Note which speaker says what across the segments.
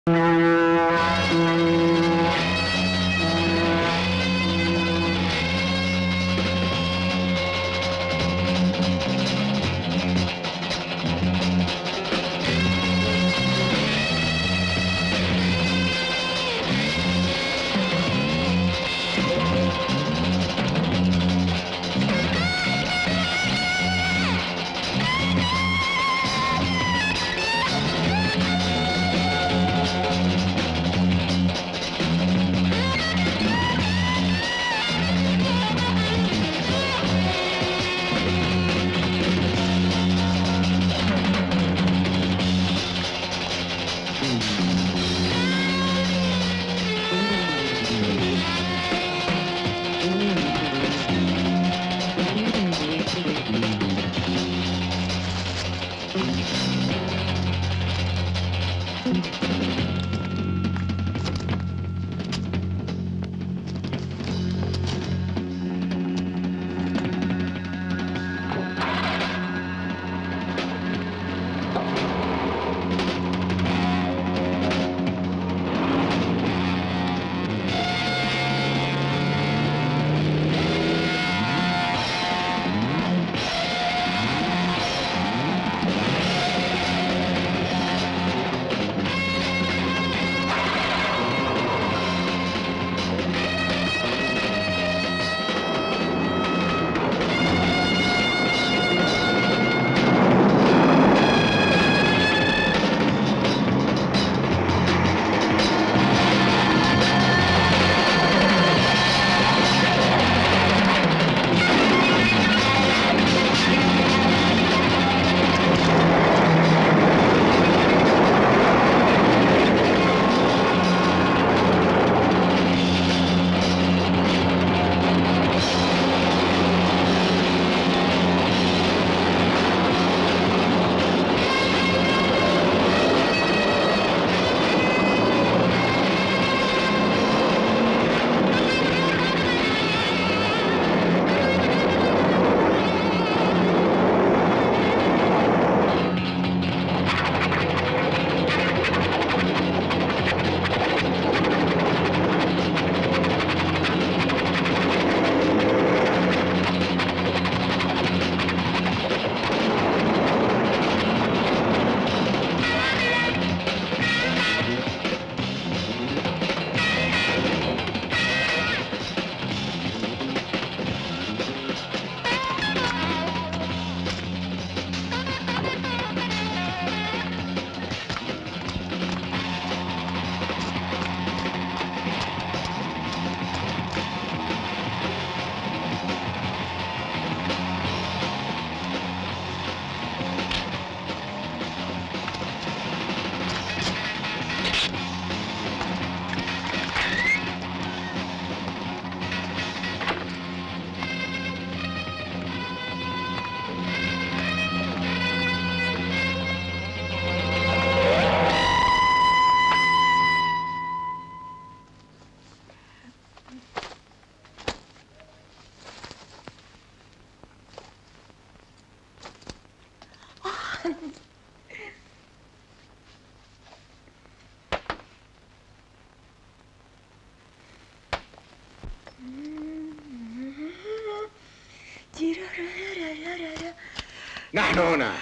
Speaker 1: نحن هنا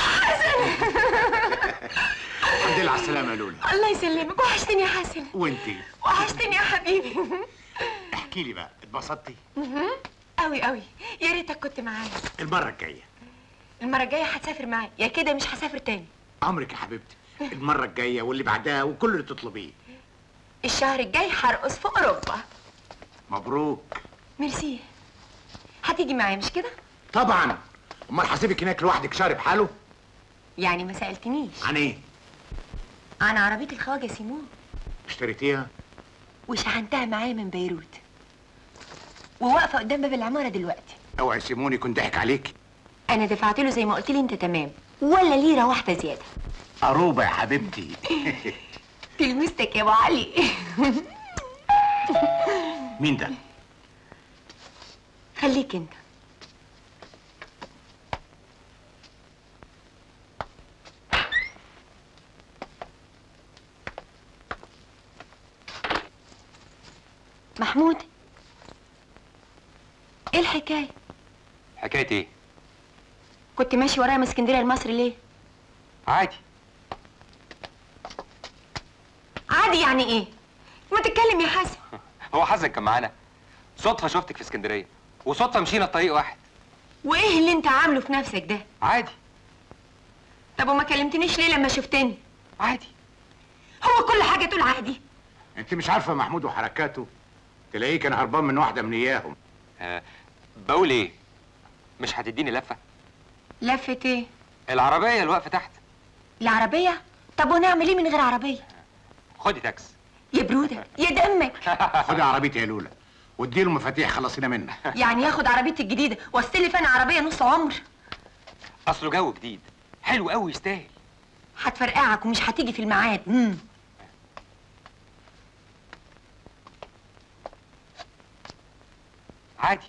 Speaker 1: الحمد لله على السلامة يا لولا
Speaker 2: الله يسلمك وحشتني يا حسن
Speaker 1: وانتي
Speaker 2: وحشتني يا حبيبي
Speaker 1: احكي لي بقى اتبسطتي
Speaker 2: قوي قوي يا ريتك كنت معايا
Speaker 1: المرة الجاية
Speaker 2: المره الجايه هتسافر معايا يا كده مش هسافر تاني
Speaker 1: عمرك يا حبيبتي المرة الجاية واللي بعدها وكل اللي تطلبيه
Speaker 2: الشهر الجاي هرقص في اوروبا
Speaker 1: مبروك
Speaker 2: ميرسي هتيجي معايا مش كده
Speaker 1: طبعا امال هسيبك هناك لوحدك شهر بحاله
Speaker 2: يعني ما سالتنيش
Speaker 1: عن ايه
Speaker 2: عن عربيه الخواجه سيمون
Speaker 1: اشتريتيها
Speaker 2: وشحنتها معايا من بيروت وواقفه قدام باب العماره دلوقتي
Speaker 1: اوعي سيمون يكون ضحك عليك
Speaker 2: انا دفعت له زي ما قلت لي انت تمام ولا ليره واحده زياده
Speaker 1: قروبة يا حبيبتي
Speaker 2: تلمستك يا ابو علي
Speaker 1: مين ده
Speaker 2: خليك انت محمود ايه الحكايه
Speaker 3: حكايه ايه
Speaker 2: كنت ماشي ورايا من اسكندريه لمصر ليه
Speaker 3: عادي
Speaker 2: عادي يعني ايه ما تتكلم يا حسن
Speaker 3: هو حظك كان معانا صدفه شفتك في اسكندريه وصدفه مشينا الطريق واحد
Speaker 2: وايه اللي انت عامله في نفسك ده
Speaker 3: عادي
Speaker 2: طب وما كلمتنيش ليه لما شفتني
Speaker 3: عادي
Speaker 2: هو كل حاجه تقول عادي
Speaker 1: انت مش عارفه محمود وحركاته تلاقيه كان هربان من واحده من اياهم
Speaker 3: آه بقول ايه مش هتديني لفه
Speaker 2: لفه ايه
Speaker 3: العربيه اللي واقفه تحت
Speaker 2: العربيه طب ونعمل ايه من غير عربيه
Speaker 3: خدي تاكس
Speaker 2: يا برودة يا دمك
Speaker 1: خدي عربيتي يا لولا واديله مفاتيح خلصينا منها
Speaker 2: يعني ياخد عربيتي الجديده واستلف انا عربيه نص عمر
Speaker 3: اصله جو جديد حلو قوي يستاهل
Speaker 2: هتفرقعك ومش هتيجي في الميعاد امم
Speaker 3: عادي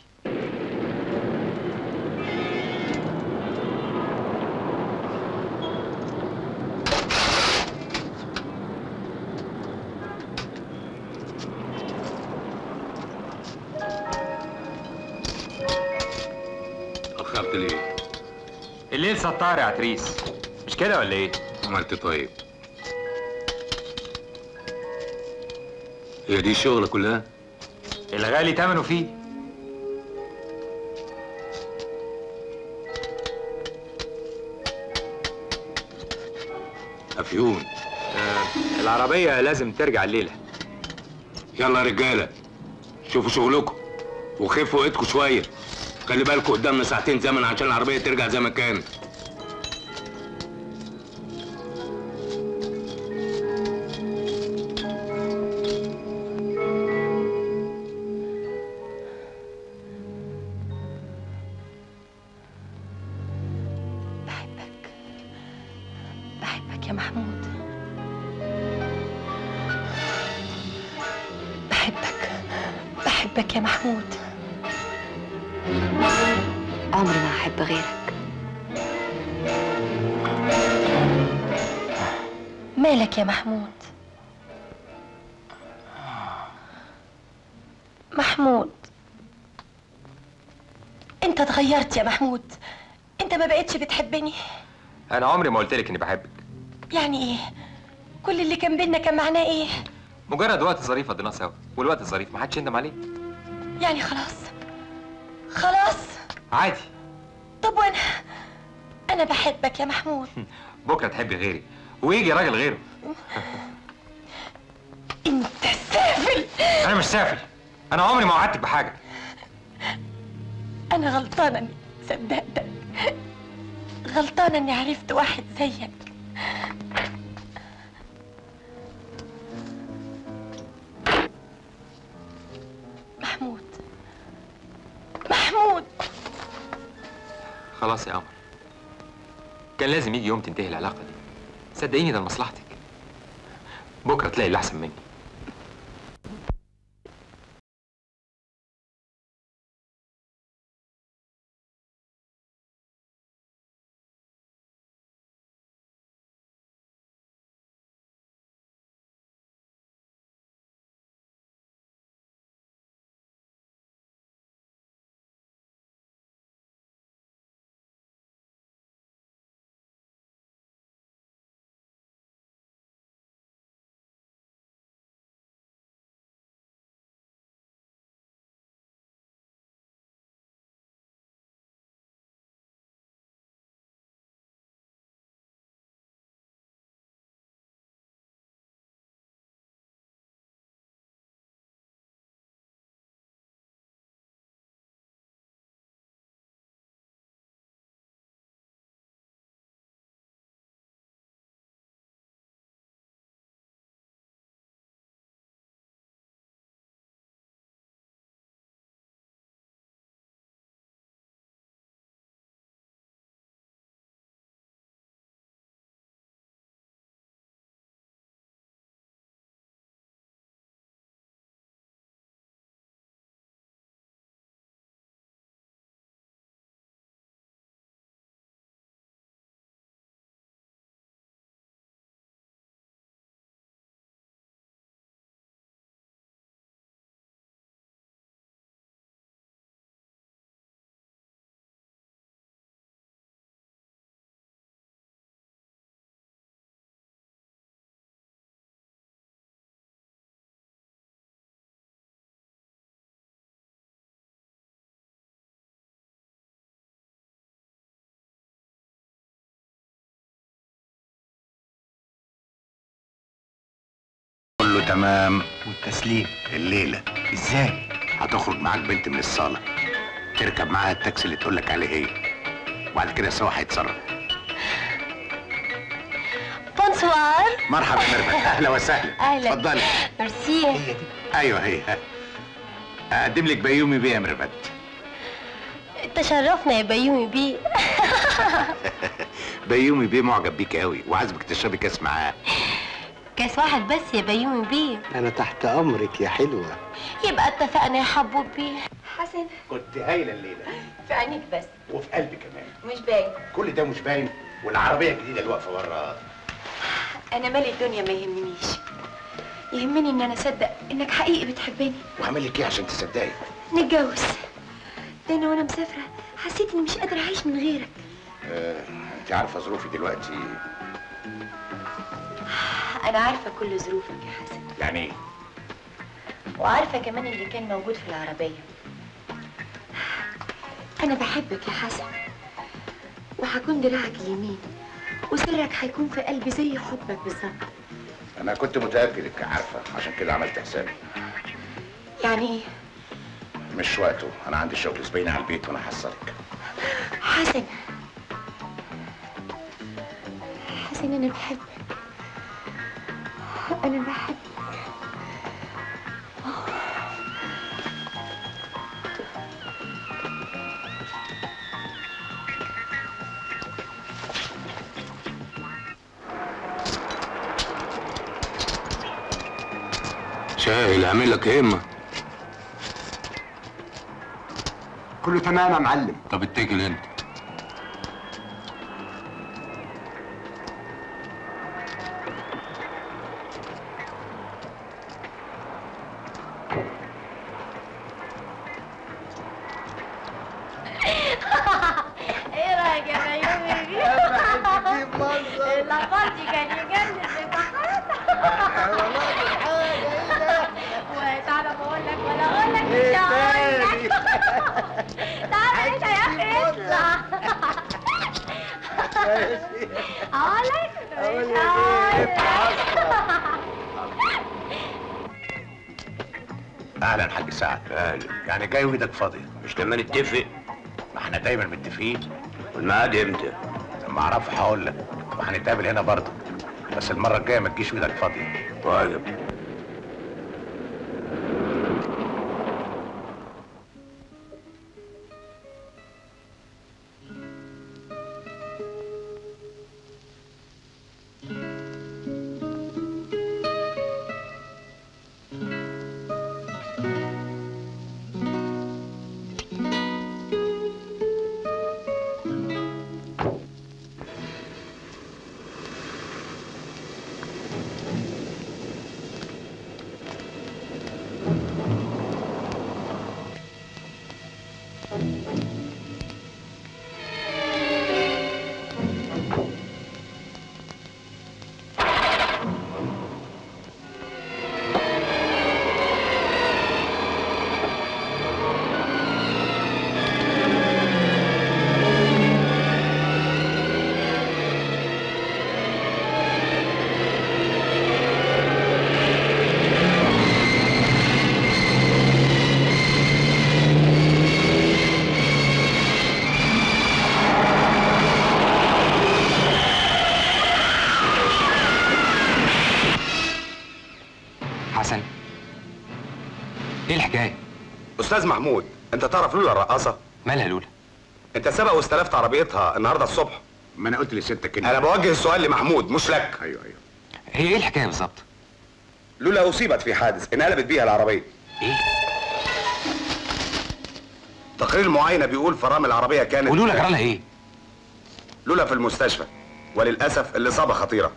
Speaker 4: أخرت ليه؟
Speaker 3: الليل ستار يا عتريس مش كده ولا ايه
Speaker 4: عملت طيب هي دي الشغلة كلها؟
Speaker 3: الغالي تمنه فيه
Speaker 4: أفيون
Speaker 3: آه العربيه لازم ترجع الليله
Speaker 4: يلا يا رجالة شوفوا شغلكم وخفوا ايدكم شوية خلي بالكم قدامنا ساعتين زمن عشان العربية ترجع زي ما كانت
Speaker 2: بحبك بحبك يا محمود بحبك بحبك يا محمود عمري ما هحب غيرك مالك يا محمود محمود انت اتغيرت يا محمود انت ما بقتش بتحبني
Speaker 3: انا عمري ما قلت لك اني بحبك
Speaker 2: يعني ايه كل اللي كان بينا كان معناه ايه
Speaker 3: مجرد وقت ظريف قضيناه سوا والوقت الظريف ما حدش يندم عليه
Speaker 2: يعني خلاص خلاص
Speaker 3: عادي
Speaker 2: طب وانا انا بحبك يا محمود
Speaker 3: بكره تحبي غيري ويجي راجل غيره
Speaker 2: انت سافل
Speaker 3: انا مش سافل انا عمري ما وعدتك بحاجه
Speaker 2: انا غلطانه اني صدقتك غلطانه اني عرفت واحد زيك محمود محمود
Speaker 3: خلاص يا قمر كان لازم يجي يوم تنتهي العلاقه دي صدقيني ده لمصلحتك بكره تلاقي اللي احسن مني
Speaker 1: كله تمام
Speaker 5: والتسليم
Speaker 1: الليله
Speaker 5: ازاي
Speaker 1: هتخرج معاك بنت من الصاله تركب معاها التاكسي اللي تقول لك عليه هي وبعد كده سوا هيتصرف
Speaker 6: بونسوار
Speaker 1: مرحبا يا ميرفت اهلا وسهلا
Speaker 6: أهلا.
Speaker 1: اتفضلي
Speaker 6: ميرسي
Speaker 5: هي دي
Speaker 1: ايوه هي اقدم لك بيومي بيه يا ميرفت
Speaker 6: تشرفنا يا بيومي بيه
Speaker 1: بيومي بيه معجب بيك قوي وعازمك تشربي كاس معاه
Speaker 6: كاس واحد بس يا بيومي بيه
Speaker 5: انا تحت امرك يا حلوه
Speaker 6: يبقى اتفقنا يا حبوب بيه
Speaker 2: حسن
Speaker 1: كنت هايله الليله
Speaker 2: في عينيك بس
Speaker 1: وفي قلبي كمان
Speaker 2: مش باين
Speaker 1: كل ده مش باين والعربيه الجديده اللي واقفه بره
Speaker 2: انا مالي الدنيا ما يهمنيش يهمني ان انا اصدق انك حقيقي بتحبني
Speaker 1: وعمل لك ايه عشان تصدقي
Speaker 2: نتجوز ده انا وانا مسافره حسيت اني مش قادره اعيش من غيرك
Speaker 1: آه، انت عارفه ظروفي دلوقتي
Speaker 2: انا عارفه كل ظروفك يا حسن
Speaker 1: يعني ايه
Speaker 2: وعارفه كمان اللي كان موجود في العربيه انا بحبك يا حسن وهكون دراعك اليمين وسرك هيكون في قلبي زي حبك بالظبط
Speaker 1: انا كنت متاكد انك عارفه عشان كده عملت حسابي
Speaker 2: يعني ايه
Speaker 1: مش وقته انا عندي شغل اسبوعين على البيت وانا هحصلك
Speaker 2: حسن حسن انا بحبك انا بحبك
Speaker 4: شاهل اعمل لك همه
Speaker 5: كله تمام يا معلم
Speaker 4: طب اتكل انت
Speaker 6: ايه رايك يا بيومي بيه اللقاطي كان يجنن وتعالى بقول لك ولا اقول لك مش هقول لك تعالى انت يا اخي اطلع اقول لك مش هقول لك
Speaker 1: اهلا حاج سعد اهلا يعني جاي وايدك فاضيه
Speaker 4: مش لما نتفق
Speaker 1: ما احنا دايما متفقين
Speaker 4: والميعاد امتى
Speaker 1: لما اعرف هقول لك وهنتقابل هنا برضه بس المره الجايه ما تجيش وايدك فاضيه
Speaker 4: طيب
Speaker 3: حسن ايه الحكايه
Speaker 7: استاذ محمود انت تعرف لولا الرقاصه
Speaker 3: مالها لولا
Speaker 7: انت سبق واستلفت عربيتها النهارده الصبح
Speaker 1: ما انا قلت لستك
Speaker 7: انا بوجه السؤال لمحمود مش لك
Speaker 1: ايوه ايوه
Speaker 3: هي ايه الحكايه بالظبط
Speaker 7: لولا اصيبت في حادث انقلبت بيها العربيه
Speaker 3: ايه
Speaker 7: تقرير المعاينه بيقول فرامل العربيه كانت
Speaker 3: ولولا جرالها ايه
Speaker 7: لولا في المستشفى وللاسف الاصابه خطيره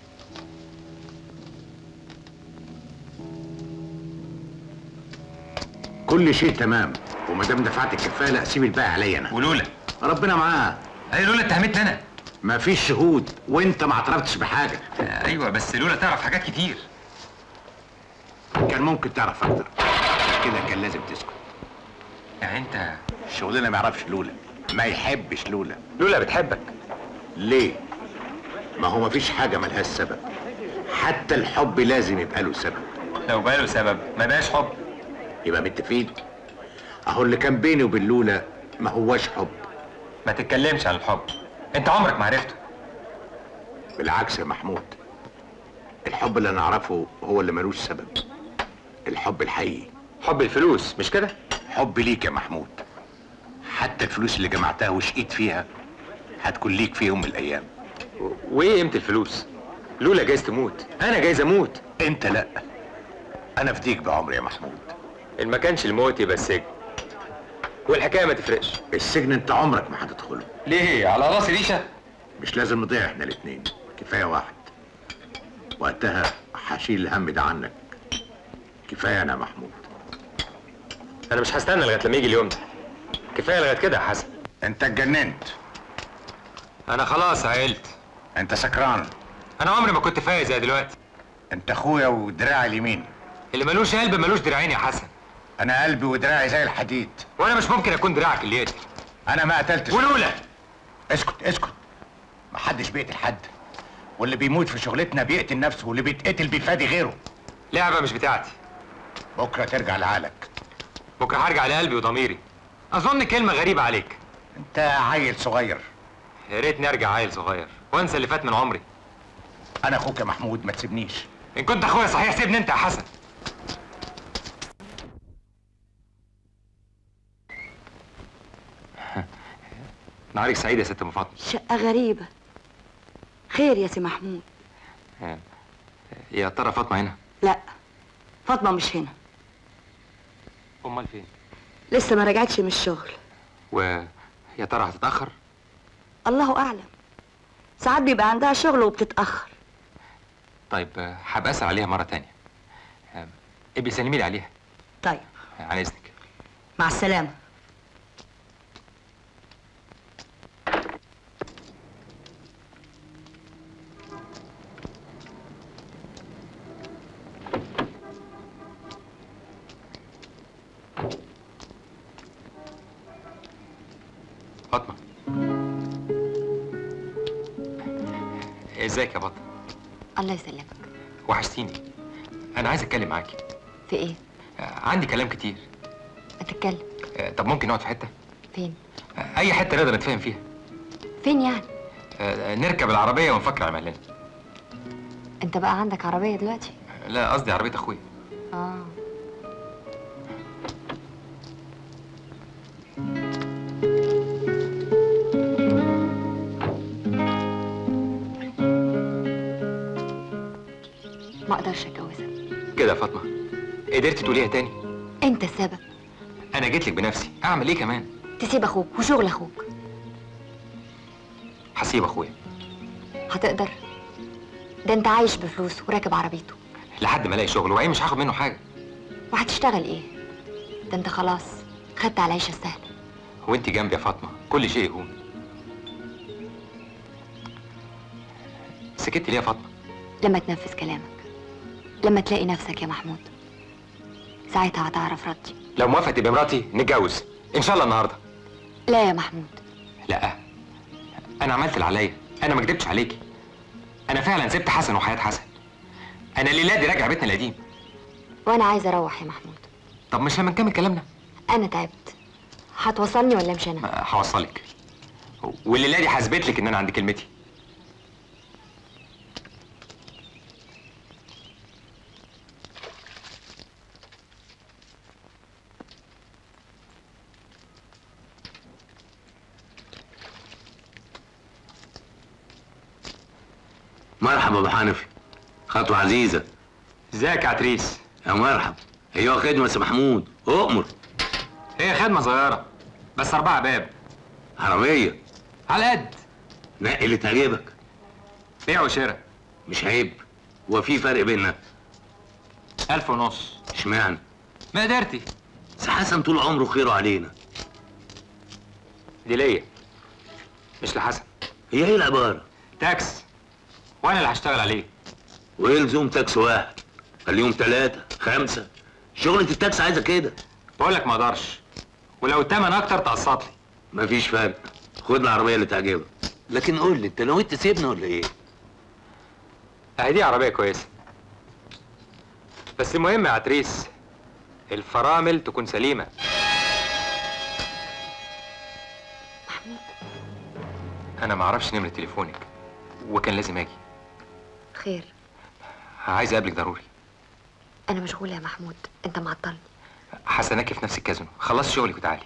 Speaker 1: كل شيء تمام وما دام دفعت الكفاله سيب الباقي عليا انا
Speaker 3: ولولا
Speaker 1: ربنا معاها
Speaker 3: اي لولا اتهمتني انا
Speaker 1: ما فيش شهود وانت ما اعترفتش بحاجه
Speaker 3: آه، ايوه بس لولا تعرف حاجات كتير
Speaker 1: كان ممكن تعرف اكتر كده كان لازم تسكت
Speaker 3: يعني انت
Speaker 1: الشغلانه ما يعرفش لولا ما يحبش لولا
Speaker 3: لولا بتحبك
Speaker 1: ليه ما هو ما فيش حاجه ملهاش سبب حتى الحب لازم يبقى له سبب
Speaker 3: لو بقاله سبب ما بقاش حب
Speaker 1: يبقى متفقين اهو اللي كان بيني وبين لولا ما هواش حب
Speaker 3: ما تتكلمش عن الحب انت عمرك ما عرفته
Speaker 1: بالعكس يا محمود الحب اللي انا اعرفه هو اللي ملوش سبب الحب الحقيقي
Speaker 3: حب الفلوس مش كده
Speaker 1: حب ليك يا محمود حتى الفلوس اللي جمعتها وشقيت فيها هتكون ليك في يوم من الايام
Speaker 3: و- وايه قيمه الفلوس لولا جايز تموت انا جايز اموت
Speaker 1: انت لا انا فديك بعمري يا محمود
Speaker 3: ان ما كانش الموت يبقى السجن والحكايه ما تفرقش
Speaker 1: السجن انت عمرك ما هتدخله
Speaker 3: ليه على راسي ريشه
Speaker 1: مش لازم نضيع احنا الاتنين كفايه واحد وقتها هشيل الهم ده عنك كفايه انا يا محمود
Speaker 3: انا مش هستنى لغايه لما يجي اليوم ده كفايه لغايه كده يا حسن
Speaker 1: انت اتجننت
Speaker 3: انا خلاص عقلت
Speaker 1: انت سكران
Speaker 3: انا عمري ما كنت فايق زي دلوقتي
Speaker 1: انت اخويا ودراعي اليمين
Speaker 3: اللي ملوش قلب ملوش دراعين يا حسن
Speaker 1: انا قلبي ودراعي زي الحديد
Speaker 3: وانا مش ممكن اكون دراعك اللي يقتل
Speaker 1: انا ما قتلتش
Speaker 3: ولولا
Speaker 1: اسكت اسكت محدش بيقتل حد واللي بيموت في شغلتنا بيقتل نفسه واللي بيتقتل بيفادي غيره
Speaker 3: لعبه مش بتاعتي
Speaker 1: بكره ترجع لعقلك
Speaker 3: بكره هرجع لقلبي وضميري اظن كلمه غريبه عليك
Speaker 1: انت عيل صغير
Speaker 3: يا ريتني ارجع عيل صغير وانسى اللي فات من عمري
Speaker 1: انا اخوك يا محمود ما تسيبنيش
Speaker 3: ان كنت اخويا صحيح سيبني انت يا حسن نهارك سعيد يا ست ام فاطمه
Speaker 8: شقة غريبة خير يا سي محمود
Speaker 3: يا ترى فاطمه هنا
Speaker 8: لا فاطمة مش هنا
Speaker 3: امال فين
Speaker 8: لسه ما رجعتش من الشغل
Speaker 3: ويا ترى هتتاخر
Speaker 8: الله أعلم ساعات بيبقى عندها شغل وبتتأخر
Speaker 3: طيب آه، هبقى اسال عليها مره تانية آه، ابقي سلمي لي عليها
Speaker 8: طيب
Speaker 3: آه، عن اذنك
Speaker 8: مع السلامة
Speaker 3: فاطمه ازيك يا بطل
Speaker 2: الله يسلمك
Speaker 3: وحشتيني انا عايز اتكلم معاكي
Speaker 2: في ايه
Speaker 3: آه، عندي كلام كتير
Speaker 2: ما تتكلم
Speaker 3: آه، طب ممكن نقعد في حته
Speaker 2: فين
Speaker 3: آه، اي حته نقدر نتفاهم فيها
Speaker 2: فين يعني
Speaker 3: آه، نركب العربيه ونفكر على مهلنا
Speaker 2: انت بقى عندك عربيه دلوقتي
Speaker 3: لا قصدي عربيه اخويا
Speaker 2: اه ما اقدرش اتجوزك
Speaker 3: كده يا فاطمه قدرتي تقوليها تاني
Speaker 2: انت السبب
Speaker 3: انا جيت لك بنفسي اعمل ايه كمان
Speaker 2: تسيب اخوك وشغل اخوك
Speaker 3: هسيب اخويا
Speaker 2: هتقدر ده انت عايش بفلوس وراكب عربيته
Speaker 3: لحد ما الاقي شغل وعي مش هاخد منه حاجه
Speaker 2: وهتشتغل ايه ده انت خلاص خدت على العيشه السهله
Speaker 3: وانت جنبي يا فاطمه كل شيء يهون سكتي ليه يا فاطمه
Speaker 2: لما تنفذ كلامك لما تلاقي نفسك يا محمود ساعتها هتعرف ردي
Speaker 3: لو موافقه تبقى مراتي نتجوز ان شاء الله النهارده
Speaker 2: لا يا محمود
Speaker 3: لا انا عملت اللي عليا انا ما كدبتش عليكي انا فعلا سبت حسن وحياه حسن انا الليله دي راجع بيتنا القديم
Speaker 2: وانا عايزه اروح يا محمود
Speaker 3: طب مش لما نكمل كلامنا
Speaker 2: انا تعبت هتوصلني ولا مش انا
Speaker 3: ما- هوصلك والليله دي هثبت لك ان انا عندي كلمتي
Speaker 4: مرحبا ابو حنفي خطوه عزيزه
Speaker 3: ازيك يا عتريس
Speaker 4: يا مرحب ايوه خدمه يا سي محمود اؤمر
Speaker 3: هي خدمه صغيره بس اربعه باب
Speaker 4: عربيه
Speaker 3: على قد
Speaker 4: نقي اللي تعجبك
Speaker 3: بيع وشراء
Speaker 4: مش عيب هو في فرق بيننا
Speaker 3: ألف ونص
Speaker 4: اشمعنى
Speaker 3: ما قدرتي
Speaker 4: سي حسن طول عمره خيره علينا
Speaker 3: دي ليا مش لحسن
Speaker 4: هي ايه العباره
Speaker 3: تاكس وانا اللي هشتغل عليه
Speaker 4: وايه لزوم تاكس واحد خليهم ثلاثه خمسه شغلة التاكس عايزه كده
Speaker 3: بقول لك ما اقدرش ولو التمن اكتر تقسط لي
Speaker 4: مفيش فرق خد العربيه اللي تعجبك لكن قول لي انت نويت تسيبنا ولا ايه
Speaker 3: اهي دي عربيه كويسه بس المهم يا عتريس الفرامل تكون سليمه
Speaker 2: محمود
Speaker 3: انا ما اعرفش نمره تليفونك وكان لازم اجي
Speaker 2: خير
Speaker 3: عايز اقابلك ضروري
Speaker 2: انا مشغوله يا محمود انت معطلني
Speaker 3: حسناكي في نفس الكازينو خلصت شغلك وتعالي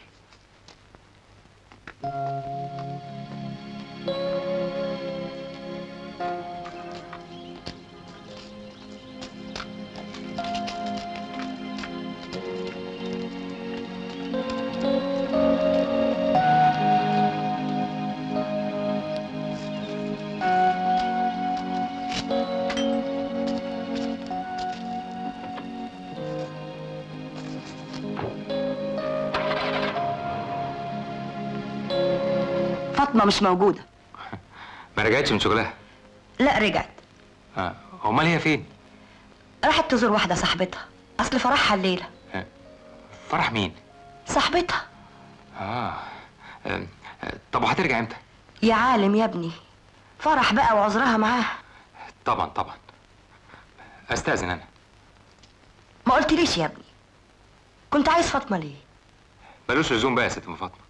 Speaker 8: فاطمه مش موجوده
Speaker 3: ما رجعتش من شغلها
Speaker 8: لا رجعت
Speaker 3: اه امال هي فين
Speaker 8: راحت تزور واحده صاحبتها اصل فرحها الليله
Speaker 3: فرح مين
Speaker 8: صاحبتها
Speaker 3: اه آه، آه، طب وهترجع امتى
Speaker 8: يا عالم يا ابني فرح بقى وعذرها معاها
Speaker 3: طبعا طبعا استاذن انا
Speaker 8: ما قلتليش يا ابني كنت عايز فاطمه ليه
Speaker 3: ملوش لزوم بقى يا ست ام فاطمه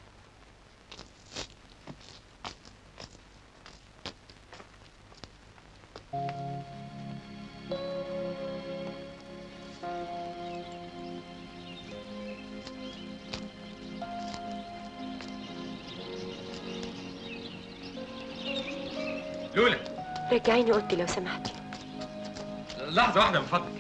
Speaker 3: لولا
Speaker 2: رجعيني اوضتي لو سمحتي
Speaker 3: لحظه واحده من فضلك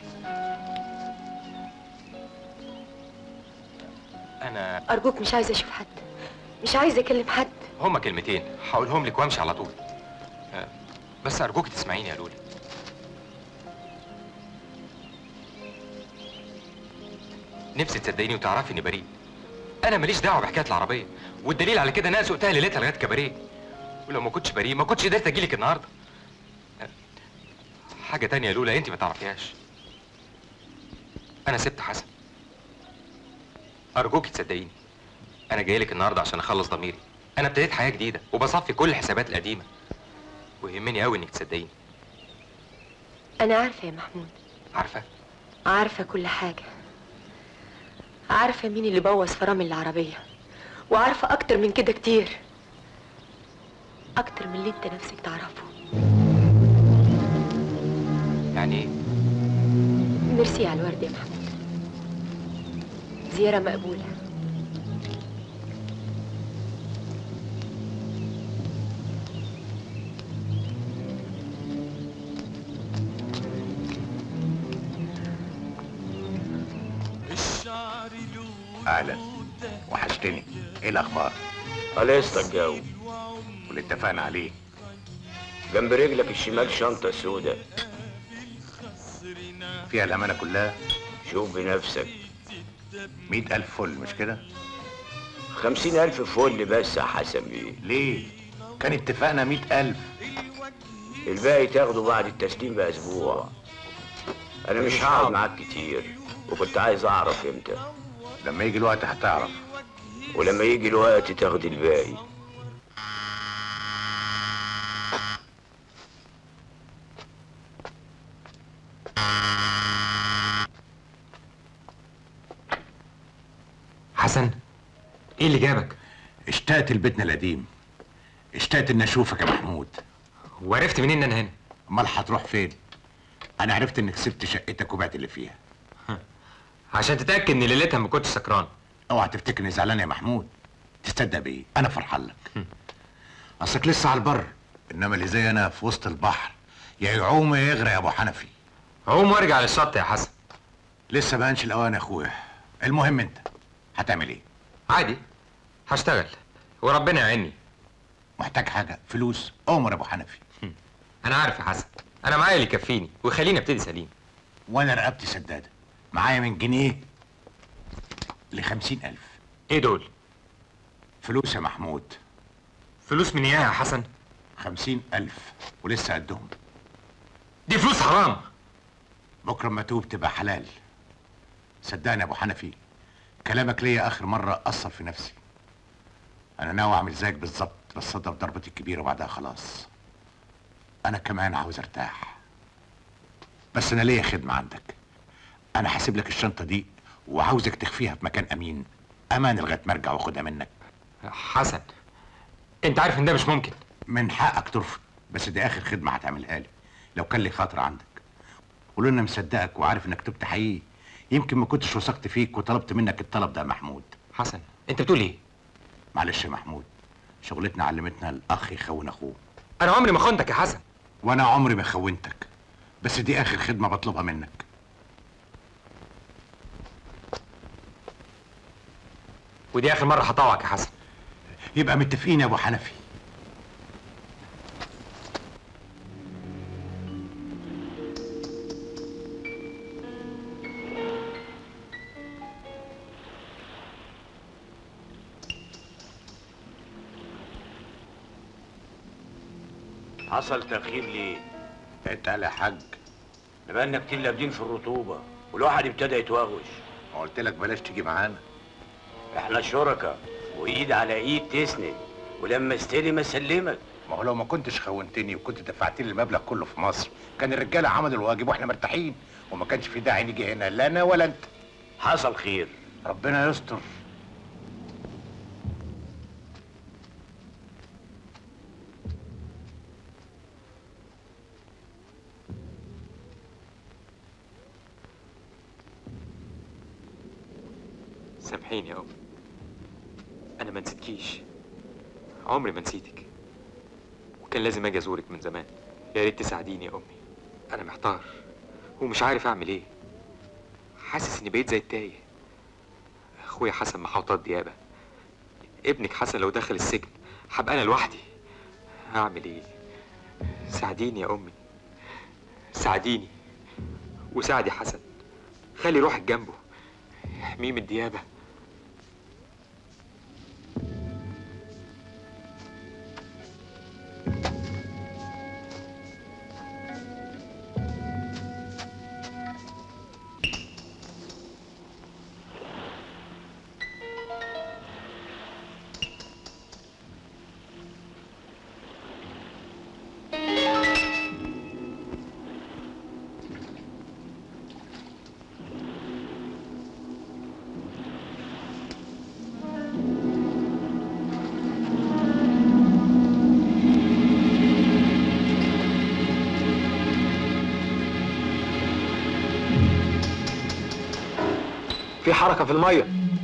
Speaker 3: انا
Speaker 2: ارجوك مش عايزه اشوف حد مش عايزه اكلم حد
Speaker 3: هما كلمتين هقولهم لك وامشي على طول آه، بس ارجوك تسمعيني يا لولا نفسي تصدقيني وتعرفي اني بريء انا ماليش دعوه بحكايه العربيه والدليل على كده ان انا سوقتها ليلتها لغايه كباريه ولو ما كنتش بريء ما كنتش قدرت اجيلك النهارده آه، حاجه تانية يا لولا انت ما تعرفيهاش انا سبت حسن ارجوك تصدقيني انا جاي لك النهارده عشان اخلص ضميري انا ابتديت حياه جديده وبصفي كل الحسابات القديمه ويهمني قوي انك تصدقيني
Speaker 2: انا عارفه يا محمود
Speaker 3: عارفه
Speaker 2: عارفه كل حاجه عارفه مين اللي بوظ فرامل العربيه وعارفه اكتر من كده كتير اكتر من اللي انت نفسك تعرفه
Speaker 3: يعني ايه
Speaker 2: ميرسي على الورد يا محمود زياره مقبوله
Speaker 1: اهلا وحشتني ايه الاخبار
Speaker 7: خلصت الجو
Speaker 1: واللي اتفقنا عليه
Speaker 7: جنب رجلك الشمال شنطة سودة
Speaker 1: فيها الامانه كلها
Speaker 7: شوف بنفسك
Speaker 1: مئة ألف فل مش كده
Speaker 7: خمسين ألف فل بس يا حسن بيه
Speaker 1: ليه كان اتفقنا مئة ألف
Speaker 7: الباقي تاخده بعد التسليم بأسبوع أنا مش هقعد معاك كتير وكنت عايز أعرف إمتى
Speaker 1: لما يجي الوقت هتعرف
Speaker 7: ولما يجي الوقت تاخد الباقي
Speaker 3: حسن ايه اللي جابك
Speaker 1: اشتقت لبيتنا القديم اشتقت اني اشوفك يا محمود
Speaker 3: وعرفت منين ان انا هنا
Speaker 1: امال هتروح فين انا عرفت انك سبت شقتك وبعت اللي فيها
Speaker 3: عشان تتاكد ان ليلتها ما كنتش سكران
Speaker 1: اوعى تفتكر اني زعلان يا محمود تصدق بايه انا فرحان لك اصلك لسه على البر انما اللي زي انا في وسط البحر يا يعوم يا يغرق يا ابو حنفي
Speaker 3: هقوم وارجع للشط يا حسن
Speaker 1: لسه بقى الاوان يا اخويا المهم انت هتعمل ايه
Speaker 3: عادي هشتغل وربنا يعيني
Speaker 1: محتاج حاجه فلوس امر يا ابو حنفي
Speaker 3: انا عارف يا حسن انا معايا اللي يكفيني ويخليني ابتدي سليم
Speaker 1: وانا رقبتي سداده معايا من جنيه لخمسين ألف
Speaker 3: ايه دول
Speaker 1: فلوس يا محمود
Speaker 3: فلوس من ايه يا حسن
Speaker 1: خمسين ألف ولسه قدهم
Speaker 3: دي فلوس حرام
Speaker 1: بكرة ما توب تبقى حلال صدقني يا أبو حنفي كلامك ليا آخر مرة أثر في نفسي أنا ناوي أعمل زيك بالظبط بس أضرب ضربتي الكبيرة وبعدها خلاص أنا كمان عاوز أرتاح بس أنا ليا خدمة عندك انا هسيب لك الشنطه دي وعاوزك تخفيها في مكان امين امان لغايه ما ارجع واخدها منك
Speaker 3: حسن انت عارف ان ده مش ممكن
Speaker 1: من حقك ترفض بس دي اخر خدمه هتعملها لي لو كان لي خاطر عندك ولو انا مصدقك وعارف انك تبت حقيقي يمكن ما كنتش وثقت فيك وطلبت منك الطلب ده يا محمود
Speaker 3: حسن انت بتقول ايه
Speaker 1: معلش يا محمود شغلتنا علمتنا الاخ يخون اخوه
Speaker 3: انا عمري ما خنتك يا حسن
Speaker 1: وانا عمري ما خونتك بس دي اخر خدمه بطلبها منك
Speaker 3: ودي اخر مره هطوعك يا حسن
Speaker 1: يبقى متفقين يا ابو حنفي
Speaker 7: حصل تأخير ليه؟
Speaker 1: انت يا حاج
Speaker 7: بقالنا كتير لابدين في الرطوبة والواحد ابتدى يتوغش
Speaker 1: ما قلت لك بلاش تيجي معانا
Speaker 7: احنا شركاء وايد على ايد تسند ولما استلم اسلمك
Speaker 1: ما هو لو ما كنتش خونتني وكنت دفعت لي المبلغ كله في مصر كان الرجاله عملوا الواجب واحنا مرتاحين وما كانش في داعي نيجي هنا لا انا ولا انت
Speaker 7: حصل خير
Speaker 1: ربنا يستر
Speaker 3: سامحيني يا أمي أنا ما نسيتكيش عمري ما نسيتك وكان لازم أجي أزورك من زمان يا ريت تساعديني يا أمي أنا محتار ومش عارف أعمل إيه حاسس إني بقيت زي التايه أخويا حسن محاوطات ديابة ابنك حسن لو دخل السجن هبقى أنا لوحدي هعمل إيه ساعديني يا أمي ساعديني وساعدي حسن خلي روحك جنبه احميه من الديابة
Speaker 5: في حركة في المية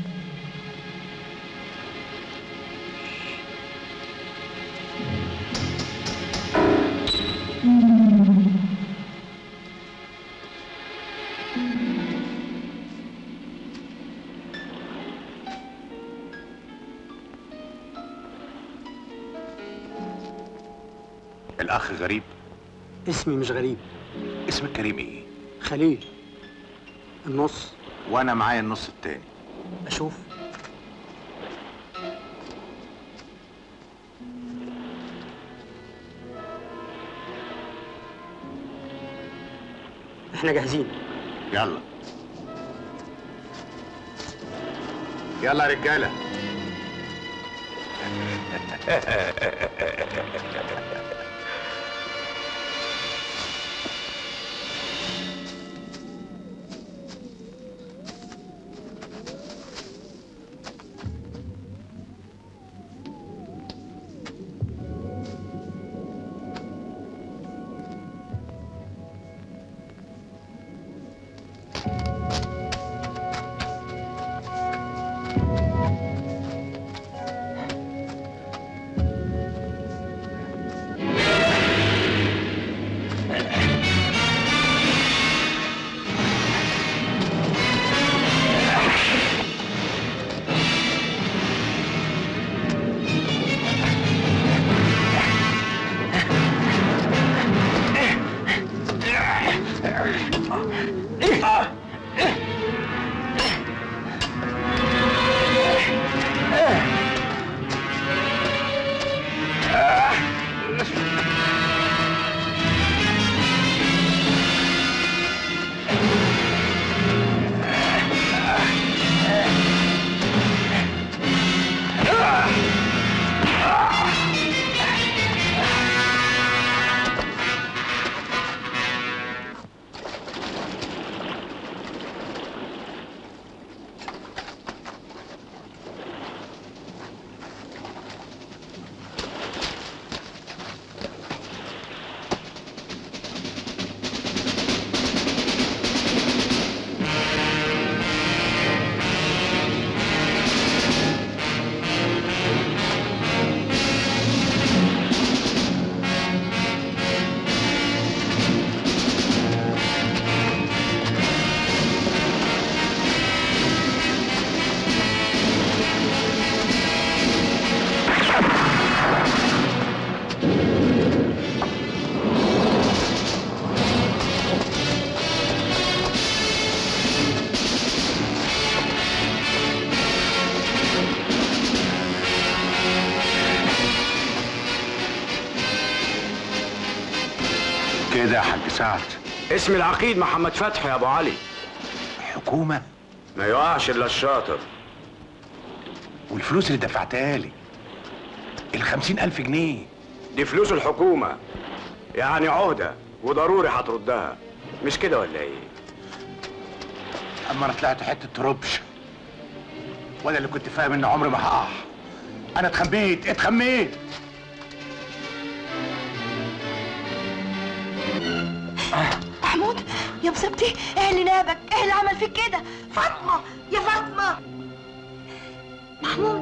Speaker 1: الاخ غريب
Speaker 5: اسمي مش غريب
Speaker 1: اسم كريم ايه
Speaker 5: خليل النص
Speaker 1: وانا معايا النص التاني
Speaker 5: اشوف احنا جاهزين
Speaker 1: يلا يلا يا رجاله كده يا حاج سعد
Speaker 7: اسم العقيد محمد فتحي يا ابو علي
Speaker 1: حكومه
Speaker 7: ما يقعش الا الشاطر
Speaker 1: والفلوس اللي دفعتها لي الخمسين ألف جنيه
Speaker 7: دي فلوس الحكومة يعني عهدة وضروري هتردها مش كده ولا ايه؟
Speaker 1: أما أنا طلعت حتة تربش وأنا اللي كنت فاهم إن عمري ما هقع أنا اتخميت اتخميت
Speaker 8: محمود يا مصيبتي ايه اللي نابك ايه اللي عمل فيك كده فاطمه يا فاطمه محمود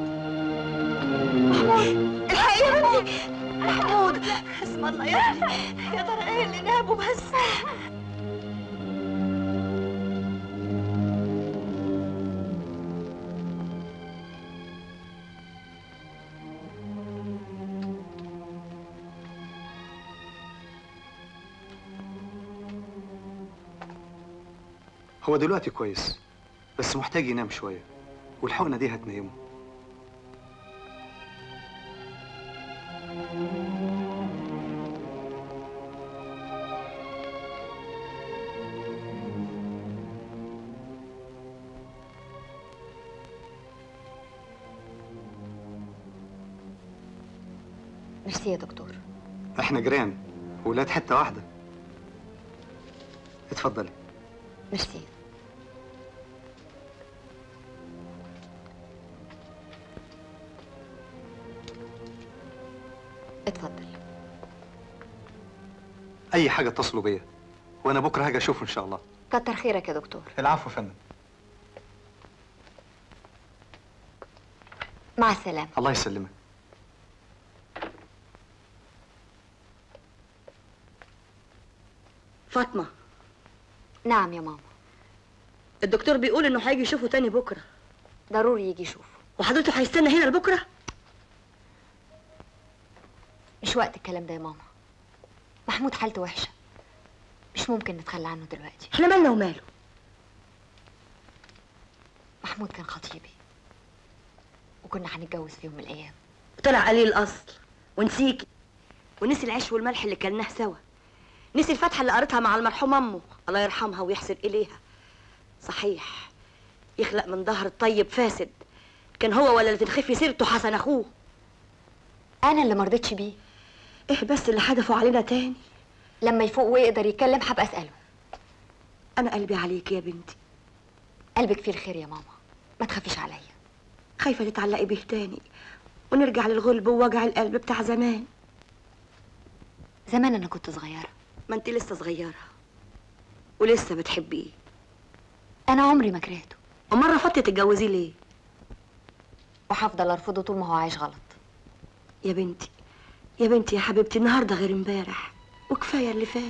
Speaker 8: محمود الحقيقه يا بنتي محمود اسم الله يا ابني يا ترى ايه اللي نابه بس
Speaker 9: هو دلوقتي كويس بس محتاج ينام شوية والحقنة دي هتنيمه
Speaker 2: ميرسي يا دكتور
Speaker 9: احنا جيران ولاد حتة واحدة اتفضلي
Speaker 2: ميرسي اتفضل
Speaker 9: أي حاجة اتصلوا بيا وأنا بكرة هاجي أشوفه إن شاء الله
Speaker 2: كتر خيرك يا دكتور
Speaker 9: العفو يا فندم
Speaker 2: مع السلامة
Speaker 9: الله يسلمك
Speaker 8: فاطمه
Speaker 2: نعم يا ماما
Speaker 8: الدكتور بيقول انه هيجي يشوفه تاني بكره
Speaker 2: ضروري يجي يشوفه
Speaker 8: وحضرته هيستنى هنا لبكره
Speaker 2: مش وقت الكلام ده يا ماما محمود حالته وحشة مش ممكن نتخلى عنه دلوقتي
Speaker 8: احنا مالنا وماله
Speaker 2: محمود كان خطيبي وكنا هنتجوز في يوم من الأيام
Speaker 8: طلع قليل الاصل ونسيكي ونسي العيش والملح اللي كلناه سوا نسي الفاتحه اللي قريتها مع المرحوم امه الله يرحمها ويحسن اليها صحيح يخلق من ظهر الطيب فاسد كان هو ولا اللي تنخفي سيرته حسن اخوه
Speaker 2: أنا اللي مرضتش بيه
Speaker 8: ايه بس اللي حدفوا علينا تاني
Speaker 2: لما يفوق ويقدر يتكلم هبقى أسأله
Speaker 8: انا قلبي عليك يا بنتي
Speaker 2: قلبك فيه الخير يا ماما ما تخافيش عليا
Speaker 8: خايفه تتعلقي بيه تاني ونرجع للغلب ووجع القلب بتاع زمان
Speaker 2: زمان أنا كنت صغيرة
Speaker 8: ما انت لسه صغيره ولسه بتحبيه
Speaker 2: أنا عمري ما كرهته
Speaker 8: ومره فضت تتجوزيه ليه
Speaker 2: وهفضل أرفضه طول ما هو عايش غلط
Speaker 8: يا بنتي يا بنتي يا حبيبتي النهارده غير امبارح وكفايه اللي فات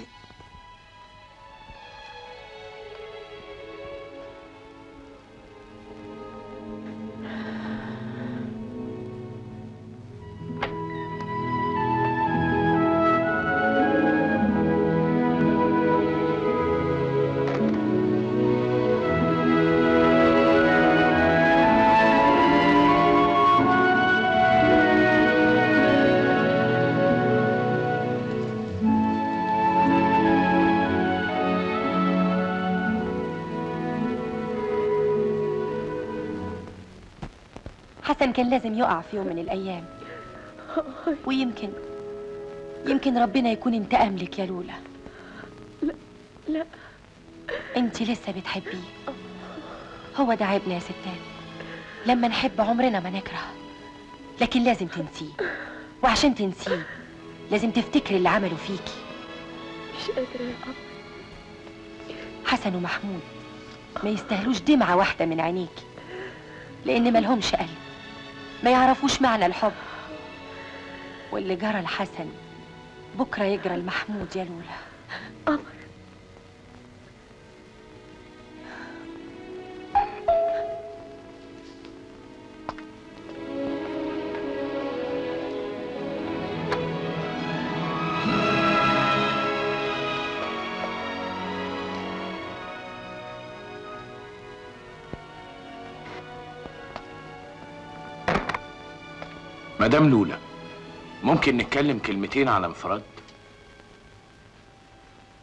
Speaker 10: حسن كان لازم يقع في يوم من الأيام ويمكن يمكن ربنا يكون انتقم لك يا لولا
Speaker 6: لا لا
Speaker 10: انت لسه بتحبيه هو ده عيبنا يا ستات لما نحب عمرنا ما نكره لكن لازم تنسيه وعشان تنسيه لازم تفتكري اللي عمله فيكي
Speaker 6: مش قادرة يا أب
Speaker 10: حسن ومحمود ما يستاهلوش دمعة واحدة من عينيكي لأن ملهمش قلب ما يعرفوش معنى الحب واللي جرى لحسن بكرة يجرى لمحمود يا لولا
Speaker 6: قمر
Speaker 4: مدام لولا ممكن نتكلم كلمتين على انفراد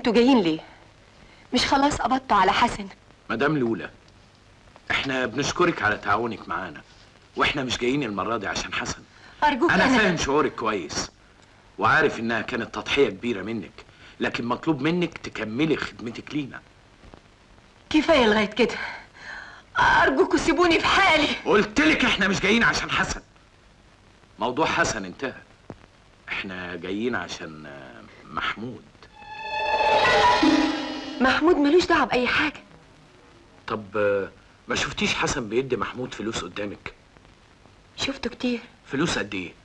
Speaker 10: انتوا جايين ليه مش خلاص قبضتوا على حسن
Speaker 11: مدام لولا احنا بنشكرك على تعاونك معانا واحنا مش جايين المره دي عشان حسن
Speaker 10: ارجوك
Speaker 11: انا
Speaker 10: انا
Speaker 11: فاهم شعورك كويس وعارف انها كانت تضحيه كبيره منك لكن مطلوب منك تكملي خدمتك لينا
Speaker 10: كفايه لغايه كده ارجوكوا سيبوني في حالي
Speaker 11: قلت لك احنا مش جايين عشان حسن موضوع حسن انتهى احنا جايين عشان آه، محمود
Speaker 10: محمود ملوش دعوه باي حاجه
Speaker 11: طب آه، ما شفتيش حسن بيدي محمود فلوس قدامك
Speaker 10: شفته كتير
Speaker 11: فلوس قد ايه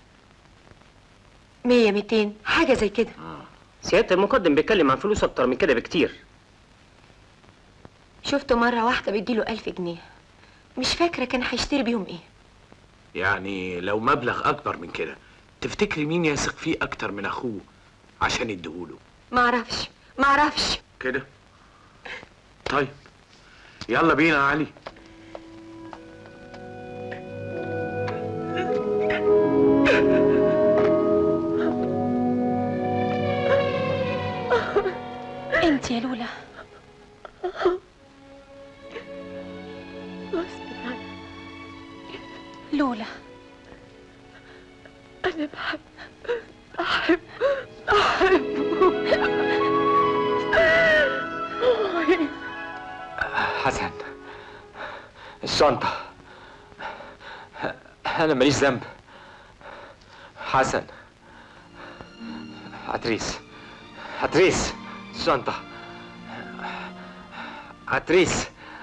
Speaker 10: مية ميتين حاجه زي كده
Speaker 5: سيادة المقدم بيتكلم عن فلوس أكتر من كده بكتير
Speaker 10: شفته مره واحده بيديله ألف جنيه مش فاكره كان هيشتري بيهم ايه
Speaker 11: يعني لو مبلغ اكبر من كده تفتكري مين يثق فيه اكتر من اخوه عشان يديهوله
Speaker 10: معرفش معرفش
Speaker 11: كده طيب يلا بينا يا علي
Speaker 10: انت يا لولا لولا
Speaker 2: أنا بحب بحب بحبه
Speaker 3: حسن الشنطة أنا ماليش ذنب حسن عتريس عتريس الشنطة عتريس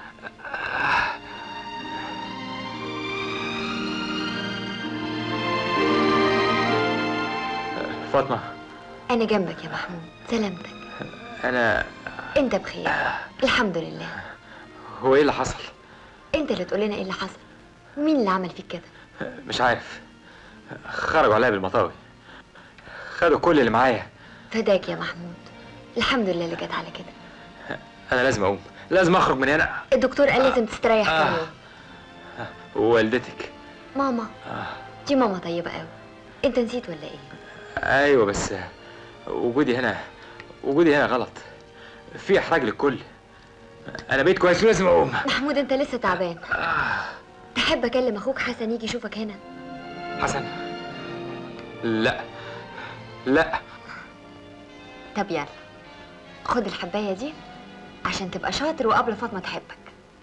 Speaker 3: فاطمة
Speaker 2: أنا جنبك يا محمود سلامتك
Speaker 3: أنا
Speaker 2: أنت بخير الحمد لله
Speaker 3: هو إيه اللي حصل؟
Speaker 2: أنت اللي تقول لنا إيه اللي حصل مين اللي عمل فيك كده
Speaker 3: مش عارف خرجوا عليا بالمطاوي خدوا كل اللي معايا
Speaker 2: فداك يا محمود الحمد لله اللي جت على كده
Speaker 3: أنا لازم أقوم لازم أخرج من هنا
Speaker 2: الدكتور قال لازم تستريح
Speaker 3: آه.
Speaker 2: كام يوم
Speaker 3: ووالدتك
Speaker 2: ماما دي ماما طيبة قوي أنت نسيت ولا إيه
Speaker 3: ايوه بس وجودي هنا وجودي هنا غلط في احراج للكل انا بقيت كويس ولازم اقوم
Speaker 2: محمود أنت لسه تعبان تحب أكلم أخوك حسن يجي يشوفك هنا
Speaker 3: حسن لا لا
Speaker 2: طب يلا خد الحباية دي عشان تبقى شاطر وقبل فاطمة تحبك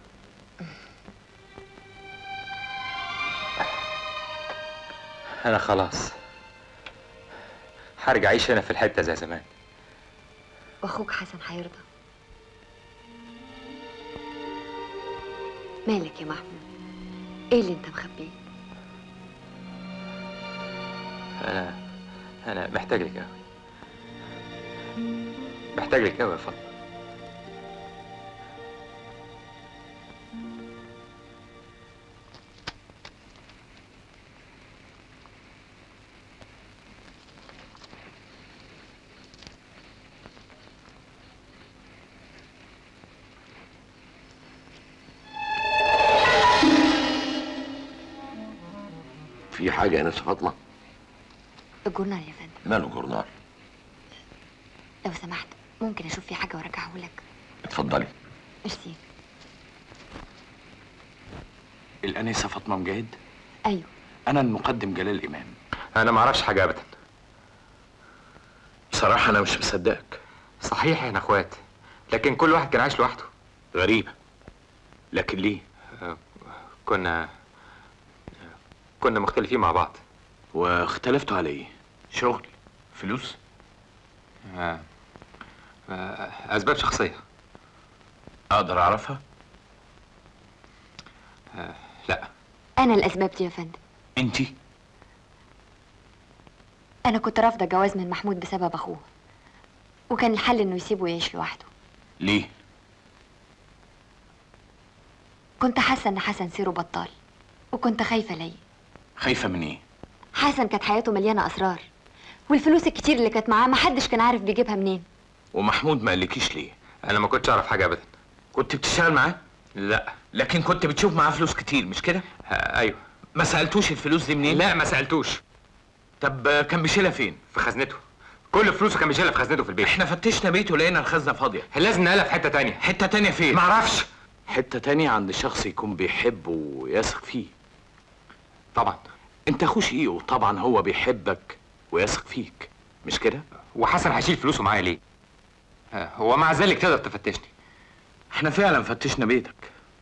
Speaker 3: انا خلاص هرجع اعيش هنا في الحته زي زمان
Speaker 2: واخوك حسن هيرضى مالك يا محمود ايه اللي انت مخبيه
Speaker 3: انا انا محتاج لك قوي محتاج لك قوي يا فاطمه
Speaker 12: في حاجة يا ناس فاطمة
Speaker 2: الجورنال يا فندم
Speaker 12: ماله جورنال
Speaker 2: لو سمحت ممكن اشوف في حاجه وارجعه لك
Speaker 12: اتفضلي
Speaker 2: ميرسي
Speaker 11: الانسه فاطمه مجاهد
Speaker 2: ايوه
Speaker 11: انا المقدم جلال امام
Speaker 3: انا ما اعرفش حاجه ابدا
Speaker 11: بصراحه انا مش مصدقك
Speaker 3: صحيح احنا اخوات لكن كل واحد كان عايش لوحده
Speaker 11: غريبه لكن ليه
Speaker 3: كنا كنا مختلفين مع بعض
Speaker 11: واختلفتوا على ايه شغل فلوس
Speaker 3: آه. آه. اسباب شخصيه
Speaker 11: اقدر اعرفها
Speaker 3: آه. لا
Speaker 2: انا الاسباب دي يا فندم
Speaker 11: انتي
Speaker 2: انا كنت رافضه الجواز من محمود بسبب اخوه وكان الحل انه يسيبه يعيش لوحده
Speaker 11: ليه
Speaker 2: كنت حاسه ان حسن سيره بطال وكنت خايفه ليا
Speaker 11: خايفه من ايه
Speaker 2: حسن كانت حياته مليانه اسرار والفلوس الكتير اللي كانت معاه محدش كان عارف بيجيبها منين
Speaker 11: ومحمود ما قالكيش ليه
Speaker 3: انا ما كنتش اعرف حاجه ابدا
Speaker 11: كنت بتشتغل معاه
Speaker 3: لا
Speaker 11: لكن كنت بتشوف معاه فلوس كتير مش كده
Speaker 3: آه. ايوه
Speaker 11: ما سالتوش الفلوس دي منين
Speaker 3: لا ما سالتوش
Speaker 11: طب آه، كان بيشيلها فين
Speaker 3: في خزنته كل فلوسه كان مشيلها في خزنته في البيت
Speaker 11: احنا فتشنا بيته لقينا الخزنه فاضيه
Speaker 3: لازم نقلها في حته تانية
Speaker 11: حته تانية فين
Speaker 3: معرفش
Speaker 11: حته تانية عند شخص يكون بيحبه ويثق فيه
Speaker 3: طبعا
Speaker 11: انت اخو شقيقه وطبعا هو بيحبك ويثق فيك مش كده
Speaker 3: وحسن هيشيل فلوسه معايا ليه آه، هو مع ذلك تقدر تفتشني
Speaker 11: احنا فعلا فتشنا بيتك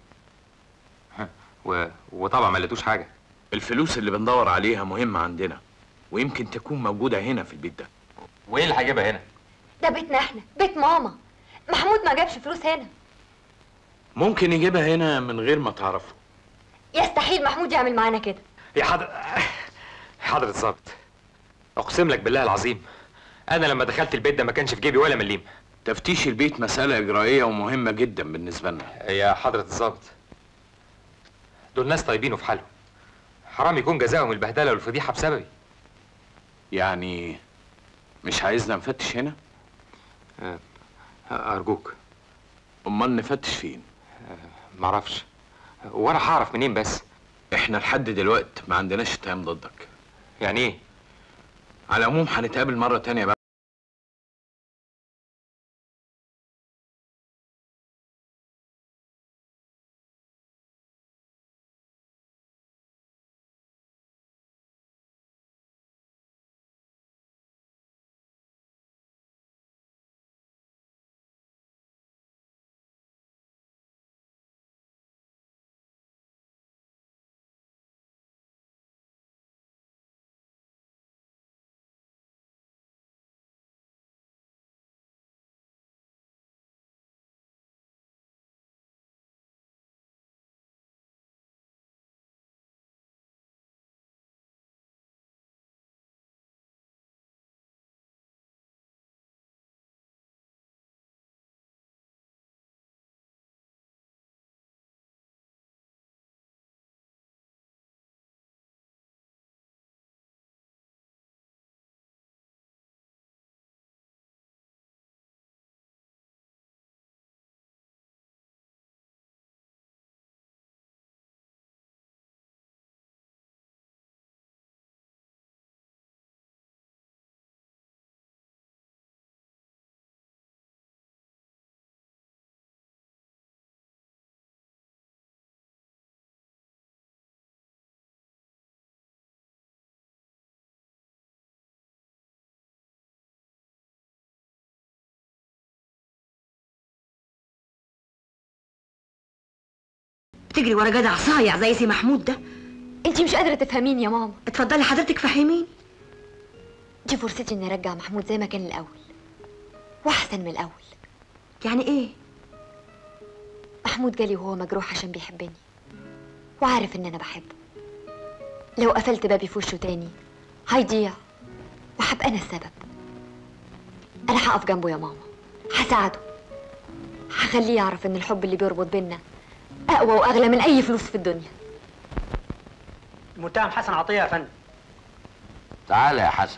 Speaker 3: و... وطبعا ما لقيتوش حاجه
Speaker 11: الفلوس اللي بندور عليها مهمه عندنا ويمكن تكون موجوده هنا في البيت ده
Speaker 3: وايه اللي هجيبها هنا
Speaker 6: ده بيتنا احنا بيت ماما محمود ما جابش فلوس هنا
Speaker 11: ممكن يجيبها هنا من غير ما تعرفه
Speaker 6: يستحيل محمود يعمل معانا كده
Speaker 3: يا حضر حضرة الظابط اقسم لك بالله العظيم انا لما دخلت البيت ده ما كانش في جيبي ولا مليم
Speaker 11: تفتيش البيت مساله اجرائيه ومهمه جدا بالنسبه لنا
Speaker 3: يا حضرة الظابط دول ناس طيبين وفي حالهم حرام يكون جزاهم البهدله والفضيحه بسببي
Speaker 11: يعني مش عايزنا نفتش هنا
Speaker 3: آه، ارجوك
Speaker 11: امال نفتش فين
Speaker 3: معرفش وانا هعرف منين بس
Speaker 11: احنا لحد دلوقتي ما عندناش اتهام ضدك
Speaker 3: يعني ايه
Speaker 11: على العموم هنتقابل مره تانية بقى
Speaker 8: بتجري ورا جدع صايع زي سي محمود ده
Speaker 6: انتي مش قادره تفهميني يا ماما
Speaker 8: اتفضلي حضرتك فهميني
Speaker 6: دي فرصتي اني ارجع محمود زي ما كان الاول واحسن من الاول
Speaker 8: يعني ايه
Speaker 6: محمود جالي وهو مجروح عشان بيحبني وعارف ان انا بحبه لو قفلت بابي في وشه تاني هيضيع وهبقى انا السبب انا هقف جنبه يا ماما هساعده هخليه يعرف ان الحب اللي بيربط بينا اقوى واغلى من اي فلوس في الدنيا
Speaker 5: المتهم حسن عطيه يا فندم
Speaker 7: تعال يا حسن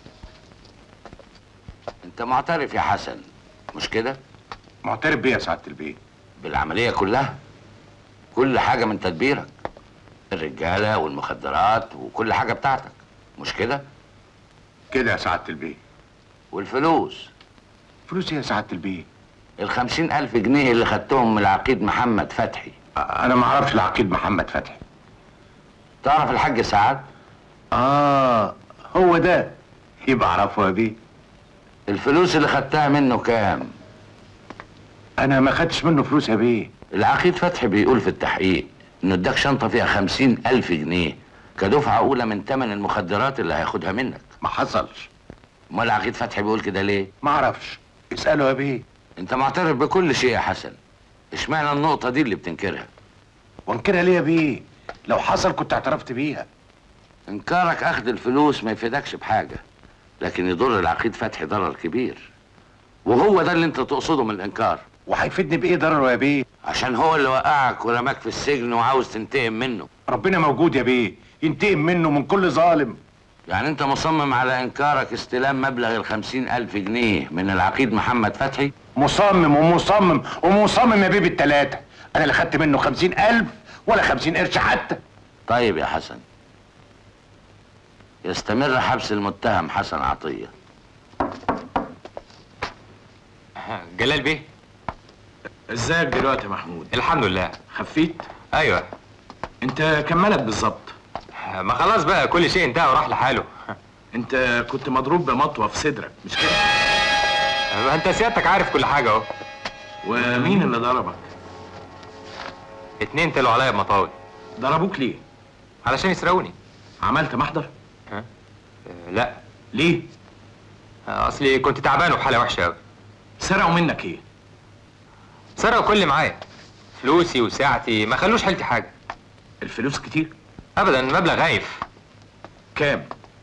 Speaker 7: انت معترف يا حسن مش كده
Speaker 1: معترف بيه يا سعاده البيه
Speaker 7: بالعمليه كلها كل حاجه من تدبيرك الرجاله والمخدرات وكل حاجه بتاعتك مش كده
Speaker 1: كده يا سعاده البيه
Speaker 7: والفلوس
Speaker 1: فلوس إيه يا سعاده البيه
Speaker 7: الخمسين ألف جنيه اللي خدتهم من العقيد محمد فتحي
Speaker 1: انا ما اعرفش العقيد محمد فتحي
Speaker 7: تعرف الحاج سعد
Speaker 1: اه هو ده يبقى اعرفه يا بيه
Speaker 7: الفلوس اللي خدتها منه كام
Speaker 1: انا ما خدتش منه فلوس يا بيه
Speaker 7: العقيد فتحي بيقول في التحقيق انه اداك شنطه فيها خمسين ألف جنيه كدفعه اولى من ثمن المخدرات اللي هياخدها منك
Speaker 1: ما حصلش
Speaker 7: امال العقيد فتحي بيقول كده ليه
Speaker 1: ما اعرفش اساله يا بيه
Speaker 7: انت معترف بكل شيء يا حسن اشمعنى النقطه دي اللي بتنكرها
Speaker 1: وانكرها ليه يا بيه لو حصل كنت اعترفت بيها
Speaker 7: انكارك اخذ الفلوس ما يفيدكش بحاجه لكن يضر العقيد فتحي ضرر كبير وهو ده اللي انت تقصده من الانكار
Speaker 1: وهيفيدني بايه ضرره يا بيه
Speaker 7: عشان هو اللي وقعك ورماك في السجن وعاوز تنتقم منه
Speaker 1: ربنا موجود يا بيه ينتقم منه من كل ظالم
Speaker 7: يعني انت مصمم على انكارك استلام مبلغ الخمسين الف جنيه من العقيد محمد فتحي
Speaker 1: مصمم ومصمم ومصمم يا بيه بالتلاتة انا اللي خدت منه خمسين الف ولا خمسين قرش حتى
Speaker 7: طيب يا حسن يستمر حبس المتهم حسن عطيه
Speaker 3: جلال بيه
Speaker 11: ازيك دلوقتي يا محمود
Speaker 3: الحمد لله
Speaker 11: خفيت
Speaker 3: ايوه
Speaker 11: انت كان مالك بالظبط
Speaker 3: ما خلاص بقى كل شيء انتهى وراح لحاله
Speaker 11: انت كنت مضروب بمطوه في صدرك مش كده
Speaker 3: ما انت سيادتك عارف كل حاجه اهو
Speaker 11: ومين اللي ضربك
Speaker 3: اتنين طلعوا عليا بمطاوي
Speaker 11: ضربوك ليه
Speaker 3: علشان يسرقوني
Speaker 11: عملت محضر
Speaker 3: ها لا
Speaker 11: ليه
Speaker 3: اصلي كنت تعبان وبحاله وحشه قوي
Speaker 11: سرقوا منك ايه
Speaker 3: سرقوا كل اللي معايا فلوسي وساعتي ما خلوش حيلتي حاجه
Speaker 11: الفلوس كتير
Speaker 3: ابدا مبلغ هايف
Speaker 11: كام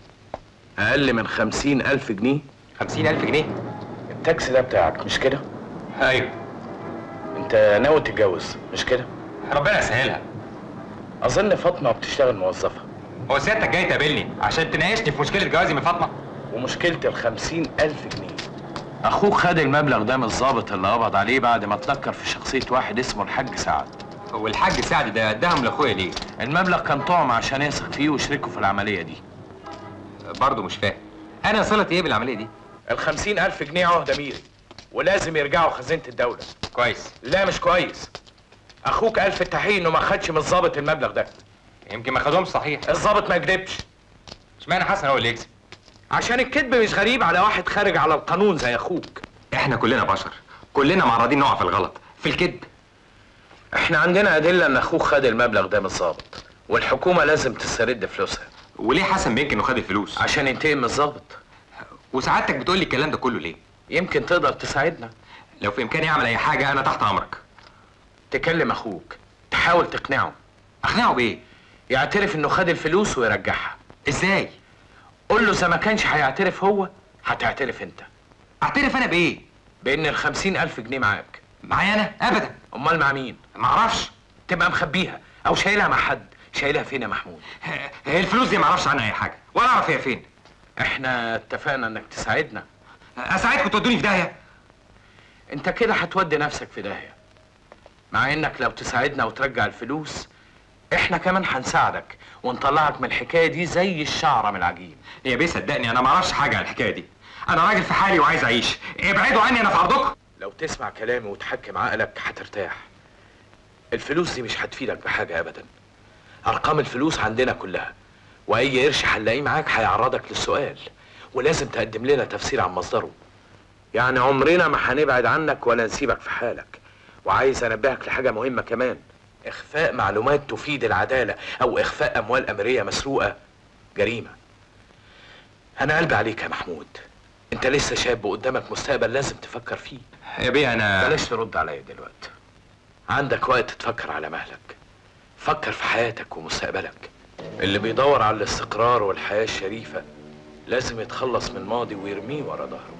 Speaker 11: اقل من خمسين الف جنيه
Speaker 3: خمسين الف جنيه
Speaker 11: التاكسي ده بتاعك مش كده
Speaker 3: ايوه
Speaker 11: انت ناوي تتجوز مش كده
Speaker 3: ربنا يسهلها
Speaker 11: اظن فاطمه بتشتغل موظفه
Speaker 3: هو سيادتك جاي تقابلني عشان تناقشني في مشكله جوازي من فاطمه
Speaker 11: ومشكله الخمسين الف جنيه اخوك خد المبلغ ده من الضابط اللي قبض عليه بعد ما اتنكر في شخصيه واحد اسمه الحاج سعد
Speaker 3: هو الحاج سعد ده اداهم لاخويا ليه
Speaker 11: المبلغ كان طعم عشان يثق فيه ويشركه في العمليه دي
Speaker 3: برضه مش فاهم انا صلتي ايه بالعمليه دي
Speaker 11: الخمسين الف جنيه عهده ميري ولازم يرجعوا خزينه الدوله
Speaker 3: كويس
Speaker 11: لا مش كويس اخوك قال في التحقيق انه ما خدش من الضابط المبلغ ده
Speaker 3: يمكن ما خدهمش صحيح
Speaker 11: الضابط ما كدبش
Speaker 3: اشمعنى حسن هو اللي يكسب
Speaker 11: عشان الكذب مش غريب على واحد خارج على القانون زي اخوك
Speaker 3: احنا كلنا بشر كلنا معرضين نقع في الغلط في الكذب
Speaker 11: احنا عندنا ادله ان اخوك خد المبلغ ده من الضابط والحكومه لازم تسترد فلوسها
Speaker 3: وليه حسن بينك انه خد الفلوس
Speaker 11: عشان ينتقم من الضابط
Speaker 3: وسعادتك بتقول لي الكلام ده كله ليه
Speaker 11: يمكن تقدر تساعدنا
Speaker 3: لو في امكاني اعمل اي حاجه انا تحت امرك
Speaker 11: تكلم اخوك تحاول تقنعه
Speaker 3: اقنعه بايه
Speaker 11: يعترف انه خد الفلوس ويرجعها
Speaker 3: ازاي
Speaker 11: قول له اذا ما كانش هيعترف هو هتعترف انت
Speaker 3: اعترف انا بايه
Speaker 11: بان الخمسين الف جنيه معاك
Speaker 3: معايا انا ابدا
Speaker 11: امال مع مين
Speaker 3: معرفش
Speaker 11: تبقى مخبيها او شايلها مع حد شايلها فين يا محمود
Speaker 3: الفلوس دي معرفش عنها اي حاجه ولا اعرف هي فين
Speaker 11: احنا اتفقنا انك تساعدنا
Speaker 3: اساعدكم تودوني في داهيه
Speaker 11: انت كده هتودي نفسك في داهيه مع انك لو تساعدنا وترجع الفلوس احنا كمان هنساعدك ونطلعك من الحكايه دي زي الشعره من العجين
Speaker 3: يا بيه صدقني انا ما اعرفش حاجه عن الحكايه دي انا راجل في حالي وعايز اعيش ابعدوا عني انا في عرضكم
Speaker 11: لو تسمع كلامي وتحكم عقلك هترتاح الفلوس دي مش هتفيدك بحاجه ابدا ارقام الفلوس عندنا كلها واي قرش هنلاقيه معاك هيعرضك للسؤال ولازم تقدم لنا تفسير عن مصدره يعني عمرنا ما هنبعد عنك ولا نسيبك في حالك وعايز انبهك لحاجه مهمه كمان اخفاء معلومات تفيد العداله او اخفاء اموال امريه مسروقه جريمه انا قلبي عليك يا محمود انت لسه شاب وقدامك مستقبل لازم تفكر فيه
Speaker 3: يا بيه انا
Speaker 11: بلاش ترد عليا دلوقتي عندك وقت تفكر على مهلك فكر في حياتك ومستقبلك اللي بيدور على الاستقرار والحياة الشريفة لازم يتخلص من الماضي ويرميه ورا ظهره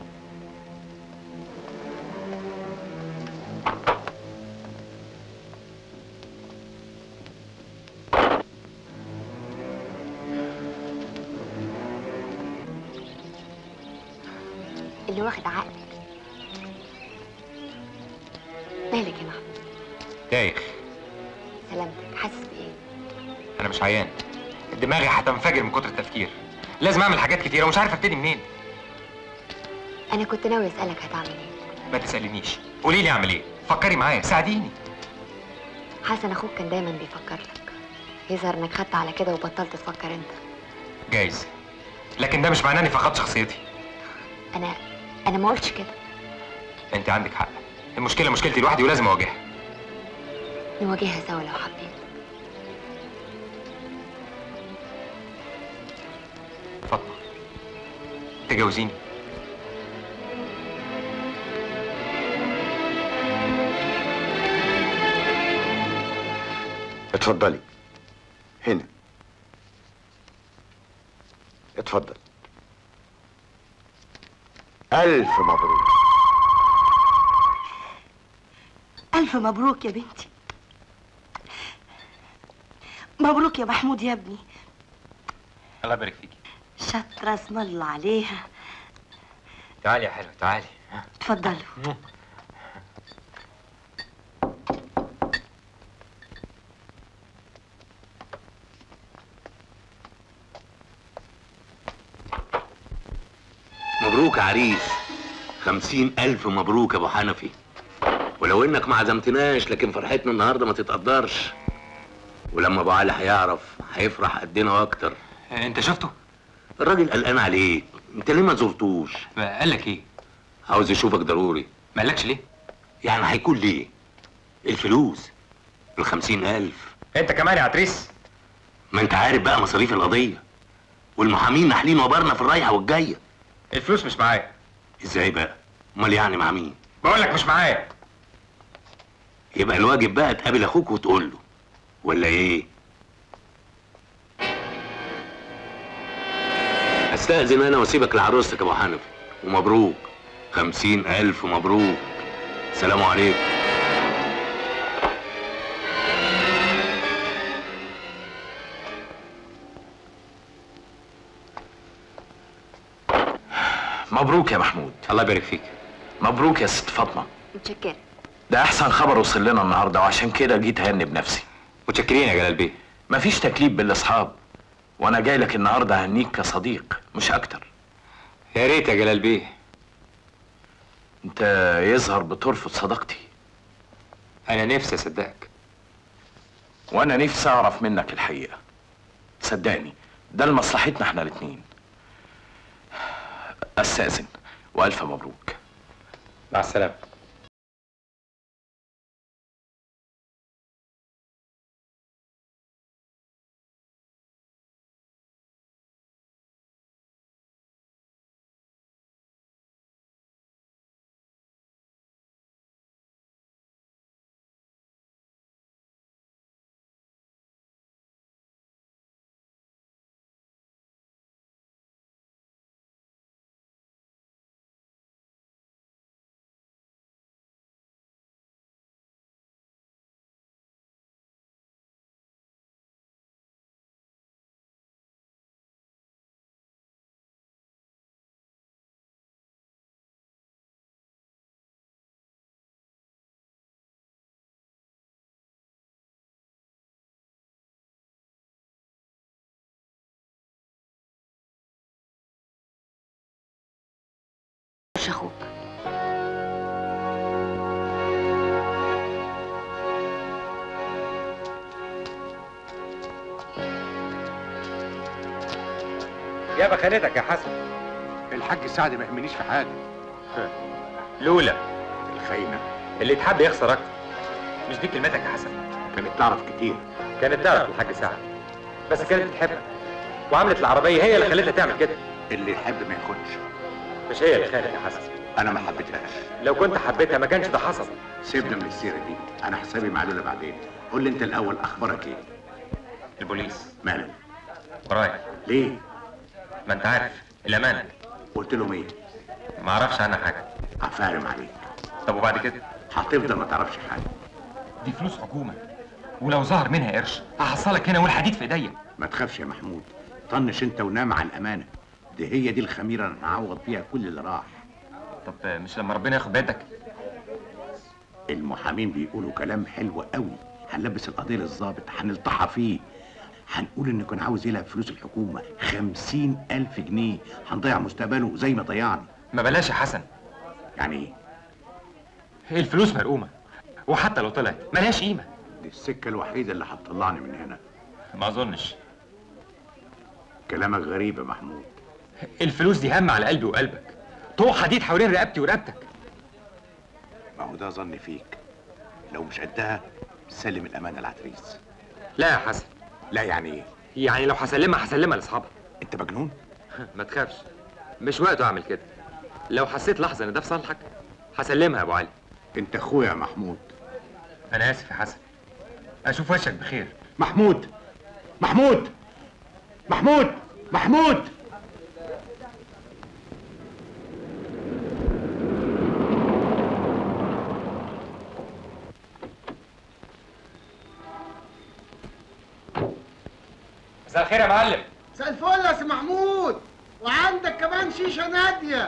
Speaker 6: اللي واخد عقلك مالك يا محمود
Speaker 3: دايخ
Speaker 6: سلامتك حاسس بايه
Speaker 3: انا مش عيان دماغي هتنفجر من كتر التفكير لازم اعمل حاجات كتيره ومش عارف ابتدي منين
Speaker 6: انا كنت ناوي اسالك هتعمل ايه
Speaker 3: ما تسالنيش قولي لي اعمل ايه فكري معايا ساعديني
Speaker 6: حسن اخوك كان دايما بيفكر لك يظهر انك خدت على كده وبطلت تفكر انت
Speaker 3: جايز لكن ده مش معناه اني فقدت شخصيتي
Speaker 6: انا انا ما قلتش كده
Speaker 3: انت عندك حق المشكله مشكلتي لوحدي ولازم اواجهها
Speaker 6: نواجهها سوا لو حبيت
Speaker 3: فاطمه تجوزيني
Speaker 1: اتفضلي هنا اتفضل ألف مبروك
Speaker 8: ألف مبروك يا بنتي مبروك يا محمود يا ابني
Speaker 3: الله يبارك فيكي
Speaker 8: شاطرة اسم الله عليها
Speaker 3: تعالي يا حلو تعالي
Speaker 8: اتفضلوا
Speaker 7: مبروك يا عريس
Speaker 4: خمسين ألف مبروك يا أبو حنفي ولو إنك ما عزمتناش لكن فرحتنا النهاردة ما تتقدرش ولما أبو علي هيعرف هيفرح قدنا وأكتر
Speaker 3: انت شفته؟
Speaker 4: الراجل قلقان عليك أنت ليه ما زرتوش؟
Speaker 3: قال لك ايه؟
Speaker 4: عاوز يشوفك ضروري
Speaker 3: ما قالكش ليه؟
Speaker 4: يعني هيكون ليه؟ الفلوس الخمسين ألف
Speaker 3: انت كمان يا عتريس
Speaker 4: ما انت عارف بقى مصاريف القضية والمحامين ناحلين وبرنا في الرايحة والجاية
Speaker 3: الفلوس مش معايا
Speaker 4: ازاي بقى؟ امال يعني مع مين؟
Speaker 3: بقول لك مش معايا
Speaker 4: يبقى الواجب بقى تقابل اخوك وتقول له ولا ايه؟ استأذن انا واسيبك لعروستك يا ابو حنفي ومبروك خمسين الف مبروك سلام عليكم
Speaker 11: مبروك يا محمود
Speaker 3: الله يبارك فيك
Speaker 11: مبروك يا ست فاطمه
Speaker 6: متشكرة
Speaker 11: ده احسن خبر وصل لنا النهارده وعشان كده جيت اهني بنفسي
Speaker 3: متشكرين يا جلال بيه
Speaker 11: مفيش تكليف بالاصحاب وانا جاي لك النهارده اهنيك كصديق مش اكتر
Speaker 3: يا ريت يا جلال بيه
Speaker 11: انت يظهر بترفض صداقتي
Speaker 3: انا نفسي اصدقك
Speaker 11: وانا نفسي اعرف منك الحقيقه صدقني ده لمصلحتنا احنا الاتنين استاذن والف مبروك
Speaker 3: مع السلامه
Speaker 6: مش اخوك
Speaker 3: يا بخالتك يا حسن
Speaker 1: الحاج سعد ما يهمنيش في حاجه
Speaker 3: لولا
Speaker 1: الخاينه
Speaker 3: اللي يتحب يخسر اكتر مش دي كلمتك يا حسن
Speaker 1: كانت تعرف كتير
Speaker 3: كانت تعرف الحاج سعد بس كانت بتحبك وعملت العربيه هي اللي خلتها تعمل كده
Speaker 1: اللي يحب ما ياخدش
Speaker 3: مش هي اللي خانت يا حسن
Speaker 1: انا ما حبيتهاش
Speaker 3: لو كنت حبيتها ما كانش ده حصل
Speaker 1: سيبنا من السيره دي انا حسابي مع لولا بعدين قول لي انت الاول اخبارك ايه
Speaker 3: البوليس
Speaker 1: مالك
Speaker 3: ورايا
Speaker 1: ليه
Speaker 3: ما انت عارف الامانه
Speaker 1: قلت لهم ايه
Speaker 3: ما اعرفش عنها حاجه
Speaker 1: عفارم عليك
Speaker 3: طب وبعد كده
Speaker 1: هتفضل ما تعرفش حاجه
Speaker 3: دي فلوس حكومه ولو ظهر منها قرش هحصلك هنا والحديد في ايديا
Speaker 1: ما تخافش يا محمود طنش انت ونام على الامانه دي هي دي الخميره اللي هعوض بيها كل اللي راح
Speaker 3: طب مش لما ربنا ياخد بيدك
Speaker 1: المحامين بيقولوا كلام حلو قوي هنلبس القضيه للظابط هنلطحها فيه هنقول انه كان عاوز يلعب فلوس الحكومه خمسين الف جنيه هنضيع مستقبله زي ما ضيعني
Speaker 3: ما بلاش يا حسن
Speaker 1: يعني ايه
Speaker 3: هي الفلوس مرقومه وحتى لو طلعت ملهاش قيمه
Speaker 1: دي السكه الوحيده اللي هتطلعني من هنا
Speaker 3: ما اظنش
Speaker 1: كلامك غريب يا محمود
Speaker 3: الفلوس دي هم على قلبي وقلبك طوق حديد حوالين رقبتي ورقبتك
Speaker 1: ما هو ده ظني فيك لو مش قدها سلم الامانه العتريس
Speaker 3: لا يا حسن
Speaker 1: لا يعني ايه
Speaker 3: يعني لو هسلمها هسلمها لاصحابها
Speaker 1: انت مجنون
Speaker 3: ما تخافش مش وقته اعمل كده لو حسيت لحظه ان ده في صالحك هسلمها يا ابو علي
Speaker 1: انت اخويا يا محمود
Speaker 3: انا اسف يا حسن اشوف وشك بخير
Speaker 1: محمود محمود محمود محمود
Speaker 3: مساء الخير يا معلم
Speaker 13: مساء الفل يا سي محمود وعندك كمان شيشه ناديه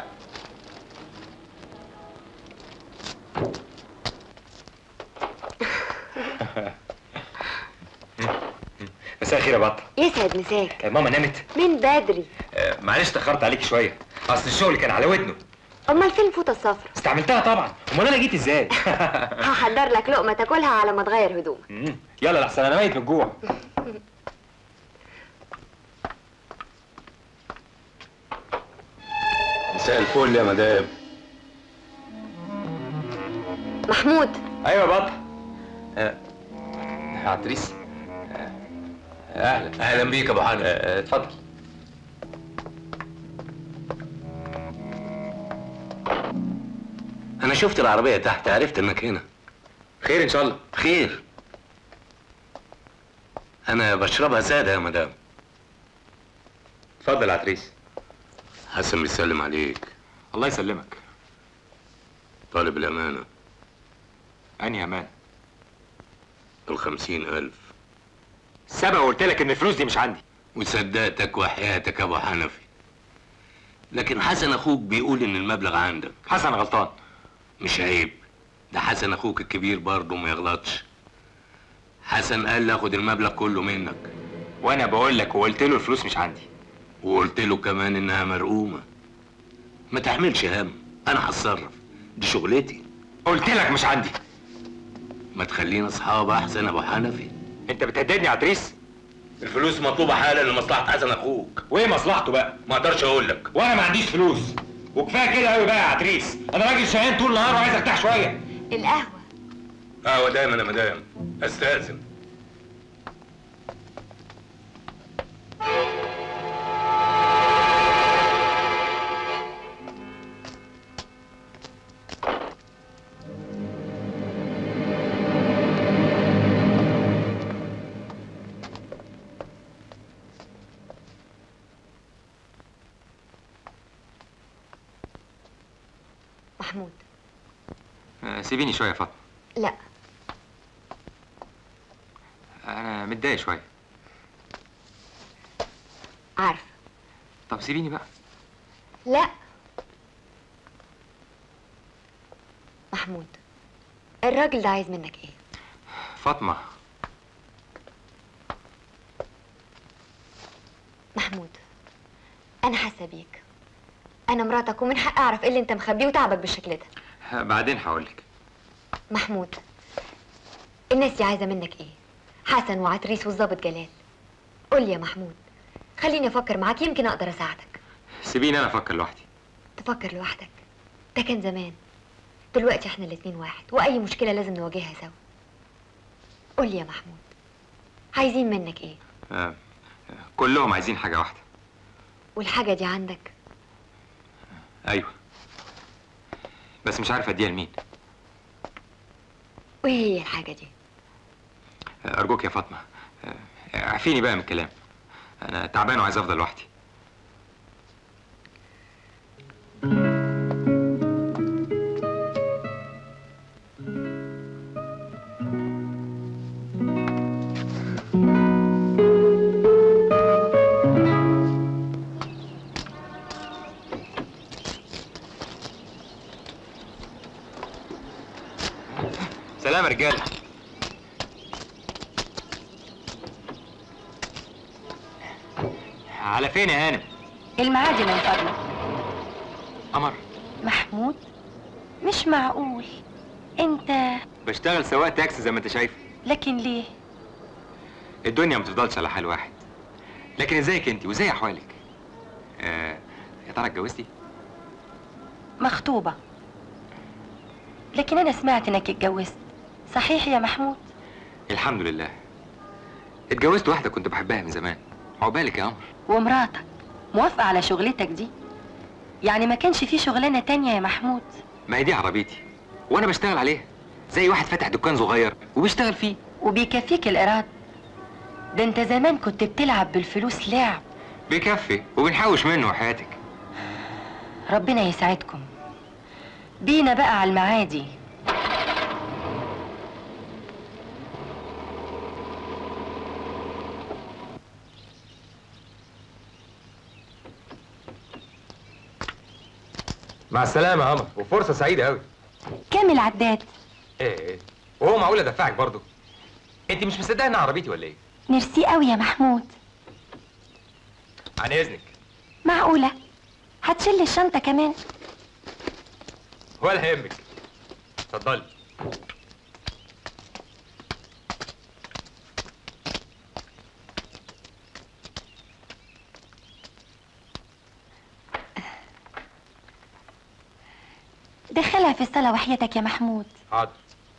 Speaker 3: مساء الخير يا بطه
Speaker 6: يسعد مساك
Speaker 3: ماما نامت
Speaker 6: من بدري
Speaker 3: آه، معلش تاخرت عليك شويه اصل الشغل كان على ودنه
Speaker 6: امال فين الفوطه الصفرا
Speaker 3: استعملتها طبعا امال انا جيت ازاي
Speaker 6: هحضر لك لقمه تاكلها على ما تغير هدومك
Speaker 3: مم. يلا لحسن انا ميت من الجوع
Speaker 4: مساء الفل يا مدام
Speaker 6: محمود
Speaker 3: ايوه يا بطل آه، عتريس آه، اهلا
Speaker 4: اهلا بيك يا ابو حنفي
Speaker 3: آه، اتفضل
Speaker 4: انا شفت العربيه تحت عرفت انك هنا
Speaker 3: خير ان شاء الله
Speaker 4: خير انا بشربها ساده يا مدام
Speaker 3: اتفضل يا عتريس
Speaker 4: حسن بيسلم عليك
Speaker 3: الله يسلمك
Speaker 4: طالب الامانه
Speaker 3: انهي امان
Speaker 4: الخمسين ألف
Speaker 3: سبق وقلت لك ان الفلوس دي مش عندي
Speaker 4: وصدقتك وحياتك يا ابو حنفي لكن حسن اخوك بيقول ان المبلغ عندك
Speaker 3: حسن غلطان
Speaker 4: مش عيب ده حسن اخوك الكبير برضه ما يغلطش حسن قال لي اخد المبلغ كله منك
Speaker 3: وانا بقول لك وقلت له الفلوس مش عندي
Speaker 4: وقلت له كمان انها مرقومه ما تحملش هم انا هتصرف دي شغلتي
Speaker 3: قلت لك مش عندي
Speaker 4: ما تخلينا اصحاب احسن يا ابو حنفي
Speaker 3: انت بتهددني يا عتريس
Speaker 4: الفلوس مطلوبه حالا لمصلحه حسن اخوك
Speaker 3: وايه مصلحته بقى
Speaker 4: ما اقدرش اقول لك
Speaker 3: وانا ما عنديش فلوس وكفايه كده قوي بقى يا عتريس انا راجل شقيان طول النهار وعايز ارتاح شويه
Speaker 6: القهوه
Speaker 4: قهوه دايما يا مدام استاذن
Speaker 6: محمود
Speaker 3: آه، سيبيني شويه يا فاطمه
Speaker 6: لا
Speaker 3: انا متضايق شويه
Speaker 6: عارفه
Speaker 3: طب سيبيني بقى
Speaker 6: لا محمود الراجل ده عايز منك ايه
Speaker 3: فاطمه
Speaker 6: محمود انا حاسه بيك انا مراتك ومن حق اعرف ايه اللي انت مخبيه وتعبك بالشكل ده
Speaker 3: آه، بعدين هقول لك
Speaker 6: محمود الناس دي عايزه منك ايه حسن وعتريس والظابط جلال قول لي يا محمود خليني افكر معاك يمكن اقدر اساعدك
Speaker 3: سيبيني انا افكر لوحدي
Speaker 6: تفكر لوحدك ده كان زمان دلوقتي احنا الاتنين واحد واي مشكله لازم نواجهها سوا قول لي يا محمود عايزين منك ايه
Speaker 3: آه، آه، كلهم عايزين حاجه واحده
Speaker 6: والحاجه دي عندك
Speaker 3: ايوه بس مش عارف اديها لمين
Speaker 6: وايه هي الحاجه دي
Speaker 3: آه، ارجوك يا فاطمه آه، اعفيني بقى من الكلام انا تعبان وعايز افضل لوحدي سلام يا رجاله على فين يا هانم
Speaker 10: المعادي من فضلك
Speaker 3: قمر
Speaker 10: محمود مش معقول انت
Speaker 3: بشتغل سواق تاكسي زي ما انت شايف
Speaker 10: لكن ليه
Speaker 3: الدنيا ما بتفضلش على حال واحد لكن ازيك انت وازاي احوالك آه يا ترى اتجوزتي
Speaker 10: مخطوبة لكن انا سمعت انك اتجوزت صحيح يا محمود
Speaker 3: الحمد لله اتجوزت واحده كنت بحبها من زمان عقبالك يا قمر
Speaker 10: ومراتك موافقة على شغلتك دي يعني ما كانش في شغلانة تانية يا محمود
Speaker 3: ما هي دي عربيتي وانا بشتغل عليها زي واحد فاتح دكان صغير وبيشتغل فيه
Speaker 10: وبيكفيك الإيراد ده انت زمان كنت بتلعب بالفلوس لعب
Speaker 3: بيكفي وبنحوش منه حياتك
Speaker 10: ربنا يسعدكم بينا بقى على المعادي
Speaker 3: مع السلامه يا قمر وفرصه سعيده قوي
Speaker 10: كام العداد
Speaker 3: ايه ايه وهو معقول ادفعك برضه انت مش مصدقه انها عربيتي ولا ايه
Speaker 10: ميرسي قوي يا محمود
Speaker 3: عن اذنك
Speaker 10: معقولة هتشيل الشنطة كمان
Speaker 3: ولا يهمك اتفضلي
Speaker 10: دخلها في الصالة وحياتك يا محمود
Speaker 3: حاضر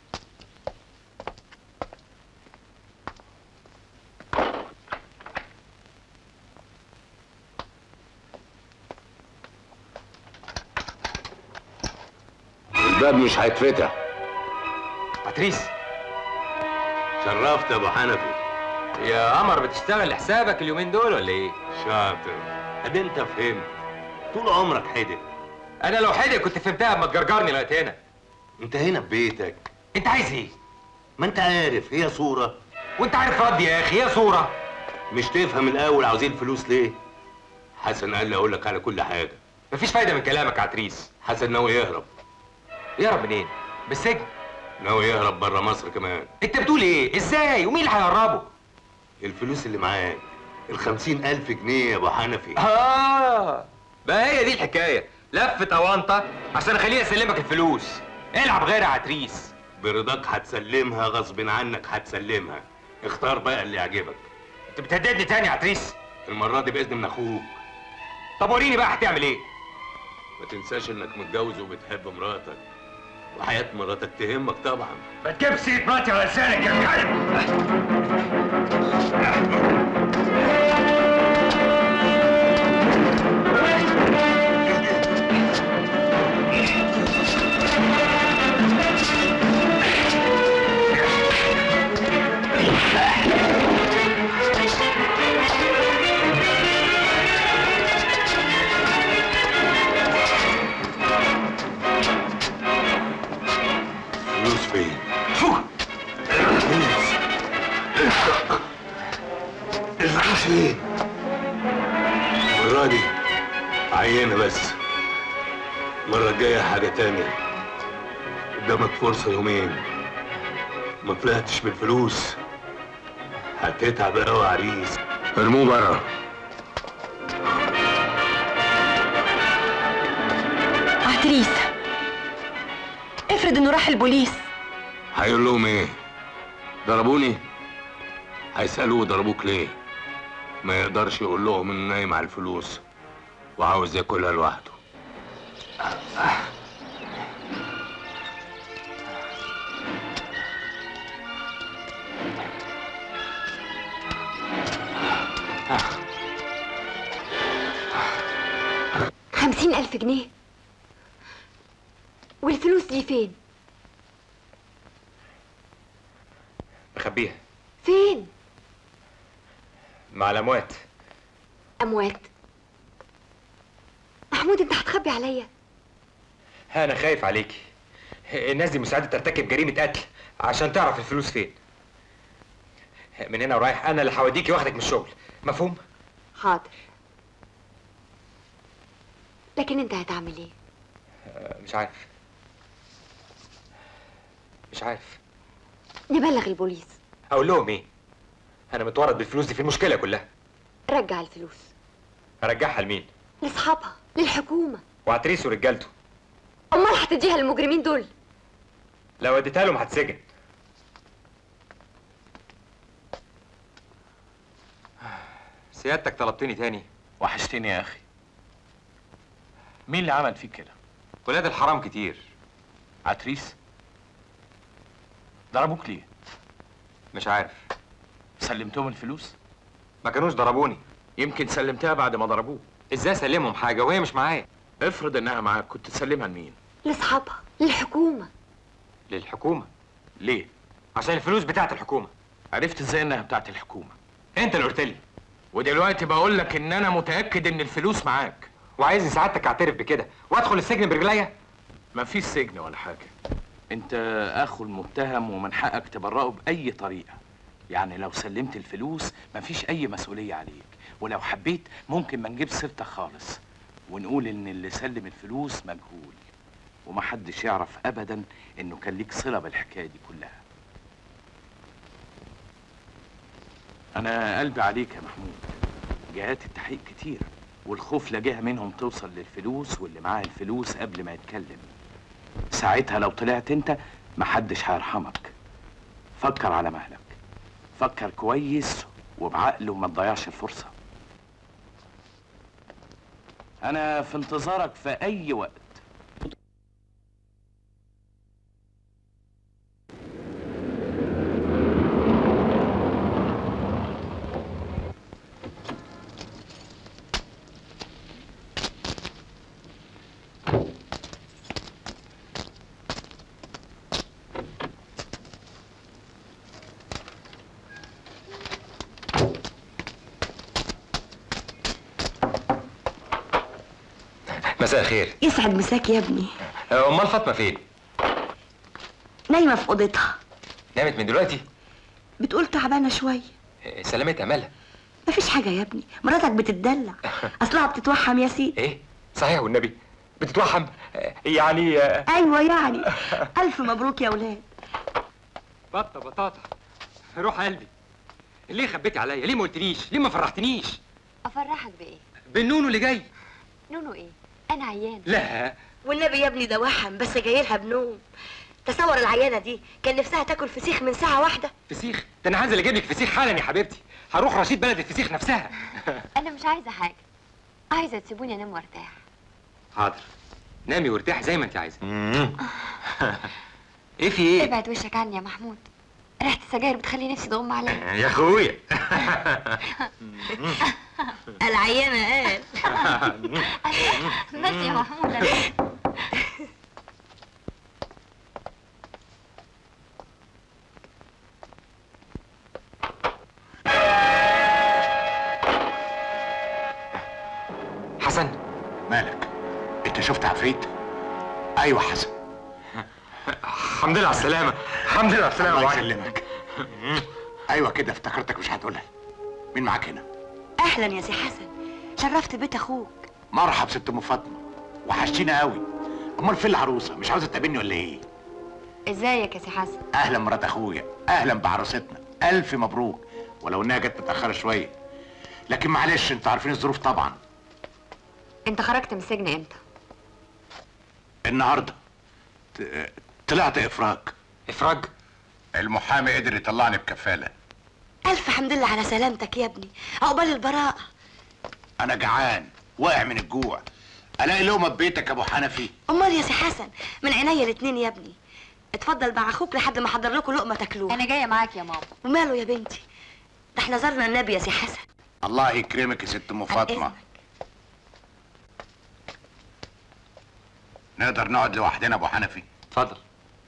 Speaker 4: الباب مش هيتفتح
Speaker 3: باتريس
Speaker 4: شرفت يا ابو حنفي
Speaker 3: يا قمر بتشتغل لحسابك اليومين دول ولا ايه؟
Speaker 4: شاطر ادي انت فهمت طول عمرك حدق
Speaker 3: انا لو حدق كنت فهمتها اما تجرجرني لغايه هنا
Speaker 4: انت هنا في بيتك
Speaker 3: انت عايز ايه؟
Speaker 4: ما انت عارف هي صورة
Speaker 3: وانت عارف ردي يا اخي هي صورة
Speaker 4: مش تفهم الاول عاوزين فلوس ليه حسن قال لي اقول لك على كل حاجة
Speaker 3: مفيش فايدة من كلامك يا عتريس
Speaker 4: حسن ناوي يهرب
Speaker 3: يهرب منين؟ بالسجن
Speaker 4: ناوي يهرب بره مصر كمان
Speaker 3: انت بتقول ايه؟ ازاي؟ ومين اللي هيهربه؟
Speaker 4: الفلوس اللي معاك الخمسين ألف جنيه يا أبو حنفي
Speaker 3: اه بقى هي دي الحكاية لفت اوانطة عشان اخليني اسلمك الفلوس العب غير يا عتريس
Speaker 4: برضاك هتسلمها غصب عنك هتسلمها اختار بقى اللي يعجبك
Speaker 3: انت بتهددني تاني يا عتريس
Speaker 4: المرة دي بإذن من أخوك
Speaker 3: طب وريني بقى هتعمل ايه؟
Speaker 4: ما تنساش إنك متجوز وبتحب مراتك وحياة مراتك تهمك طبعا
Speaker 3: ما تجيبش سيرة مراتي على لسانك يا كلب
Speaker 4: فلوس فين؟ الفلوس فين؟ المرة دي عينة بس المرة الجاية حاجة تانية قدامك فرصة يومين ما طلعتش بالفلوس هتتعب قوي يا عريس ارموه بره
Speaker 10: عتريس افرض انه راح البوليس
Speaker 4: هيقول لهم ايه؟ ضربوني؟ هيسألوه ضربوك ليه؟ ما يقدرش يقول لهم انه نايم على الفلوس وعاوز ياكلها لوحده
Speaker 6: خمسين ألف جنيه والفلوس دي فين؟
Speaker 3: مخبيها
Speaker 6: فين؟
Speaker 3: مع الاموات
Speaker 6: أموات محمود أنت هتخبي عليا
Speaker 3: ها انا خايف عليكي الناس دي مساعدة ترتكب جريمة قتل عشان تعرف الفلوس فين من هنا ورايح انا اللي هوديكي واخدك من الشغل مفهوم؟
Speaker 6: حاضر لكن أنت هتعمل إيه؟
Speaker 3: آه، مش عارف مش عارف
Speaker 6: نبلغ البوليس
Speaker 3: اقول لهم ايه؟ انا متورط بالفلوس دي في المشكلة كلها
Speaker 6: رجع الفلوس
Speaker 3: ارجعها لمين؟
Speaker 6: لاصحابها للحكومة
Speaker 3: وعتريس ورجالته
Speaker 6: أمال هتديها للمجرمين دول
Speaker 3: لو اديتها لهم هتسجن سيادتك طلبتني تاني
Speaker 11: وحشتني يا اخي مين اللي عمل فيك كده
Speaker 3: ولاد الحرام كتير
Speaker 11: عتريس ضربوك ليه
Speaker 3: مش عارف
Speaker 11: سلمتهم الفلوس
Speaker 3: ما كانوش ضربوني
Speaker 11: يمكن سلمتها بعد ما ضربوك
Speaker 3: ازاي اسلمهم حاجة وهي مش معايا
Speaker 11: افرض انها معاك كنت تسلمها لمين
Speaker 6: لاصحابها للحكومة
Speaker 3: للحكومة
Speaker 11: ليه
Speaker 3: عشان الفلوس بتاعت الحكومة
Speaker 11: عرفت ازاي انها بتاعت الحكومه
Speaker 3: انت اللي قلت لي
Speaker 11: ودلوقتي بقول لك ان انا متاكد ان الفلوس معاك
Speaker 3: وعايزني سعادتك اعترف بكده وادخل السجن برجليا
Speaker 11: مفيش سجن ولا حاجه انت اخو المتهم ومن حقك تبرئه باي طريقه يعني لو سلمت الفلوس مفيش اي مسؤوليه عليك ولو حبيت ممكن ما نجيب سيرتك خالص ونقول ان اللي سلم الفلوس مجهول ومحدش يعرف ابدا انه كان ليك صله بالحكايه دي كلها انا قلبي عليك يا محمود جهات التحقيق كتير والخوف لا جهه منهم توصل للفلوس واللي معاه الفلوس قبل ما يتكلم ساعتها لو طلعت انت محدش هيرحمك فكر على مهلك فكر كويس وبعقل وما تضيعش الفرصة أنا في انتظارك في أي وقت
Speaker 3: مساء الخير
Speaker 8: يسعد مساك يا ابني
Speaker 3: امال فاطمه فين
Speaker 8: نايمة في أوضتها
Speaker 3: نامت من دلوقتي
Speaker 8: بتقول تعبانة شوية
Speaker 3: سلامتها مالها
Speaker 8: مفيش حاجة يا ابني مراتك بتتدلع أصلها بتتوحم يا سيدي
Speaker 3: ايه صحيح والنبي بتتوحم آه، يعني آه،
Speaker 8: أيوة يعني ألف مبروك يا ولاد
Speaker 3: بطه بطاطا روح قلبي ليه خبيتي عليا ليه ما قلتليش ليه ما فرحتنيش
Speaker 6: افرحك بايه
Speaker 3: بالنونو اللي جاي
Speaker 6: نونو ايه انا عيان
Speaker 3: لا
Speaker 8: والنبي يا ابني ده وحم بس جايلها بنوم تصور العيانة دي كان نفسها تاكل فسيخ من ساعة واحدة
Speaker 3: فسيخ ده انا هنزل اجيب لك فسيخ حالا يا حبيبتي هروح رشيد بلد الفسيخ نفسها
Speaker 6: انا مش عايزه حاجه عايزه تسيبوني انام وارتاح
Speaker 3: حاضر نامي وارتاحي زي ما انت عايزه ايه في ايه
Speaker 6: ابعد وشك عني يا محمود ريحه السجاير بتخلي نفسي تغم عليا
Speaker 3: يا اخويا
Speaker 8: العيانة قال
Speaker 6: بس يا محمود أنا-
Speaker 3: حسن
Speaker 1: مالك انت شفت عفريت ايوه حسن
Speaker 3: الحمد لله على السلامه الحمد لله على السلامه
Speaker 1: الله
Speaker 3: يا وعلي.
Speaker 1: يسلمك ايوه كده افتكرتك مش هتقولها مين معاك هنا
Speaker 8: أهلا يا سي حسن شرفت بيت أخوك
Speaker 1: مرحب ست ام فاطمه وحشتينا قوي امال فين العروسه مش عاوزه تقابلني ولا ايه
Speaker 6: ازيك يا سي حسن
Speaker 1: اهلا مرات اخويا اهلا بعروستنا الف مبروك ولو انها جت متاخره شويه لكن معلش انتوا عارفين الظروف طبعا
Speaker 6: انت خرجت من السجن امتى
Speaker 1: النهارده ت- طلعت افراج
Speaker 3: افراج
Speaker 1: المحامي قدر يطلعني بكفاله
Speaker 8: ألف حمد لله على سلامتك يا ابني عقبال البراءة
Speaker 1: انا جعان واقع من الجوع الاقي لقمه ببيتك يا ابو حنفي
Speaker 8: أمال يا سي حسن من عينيا الاتنين يا ابني اتفضل مع أخوك لحد ما أحضر لكم لقمة تاكلوها
Speaker 6: انا جايه معاك يا ماما
Speaker 8: وماله يا بنتي ده احنا زرنا النبي يا سي حسن
Speaker 1: الله يكرمك يا ست ام فاطمه نقدر نقعد لوحدنا يا ابو حنفي
Speaker 3: اتفضل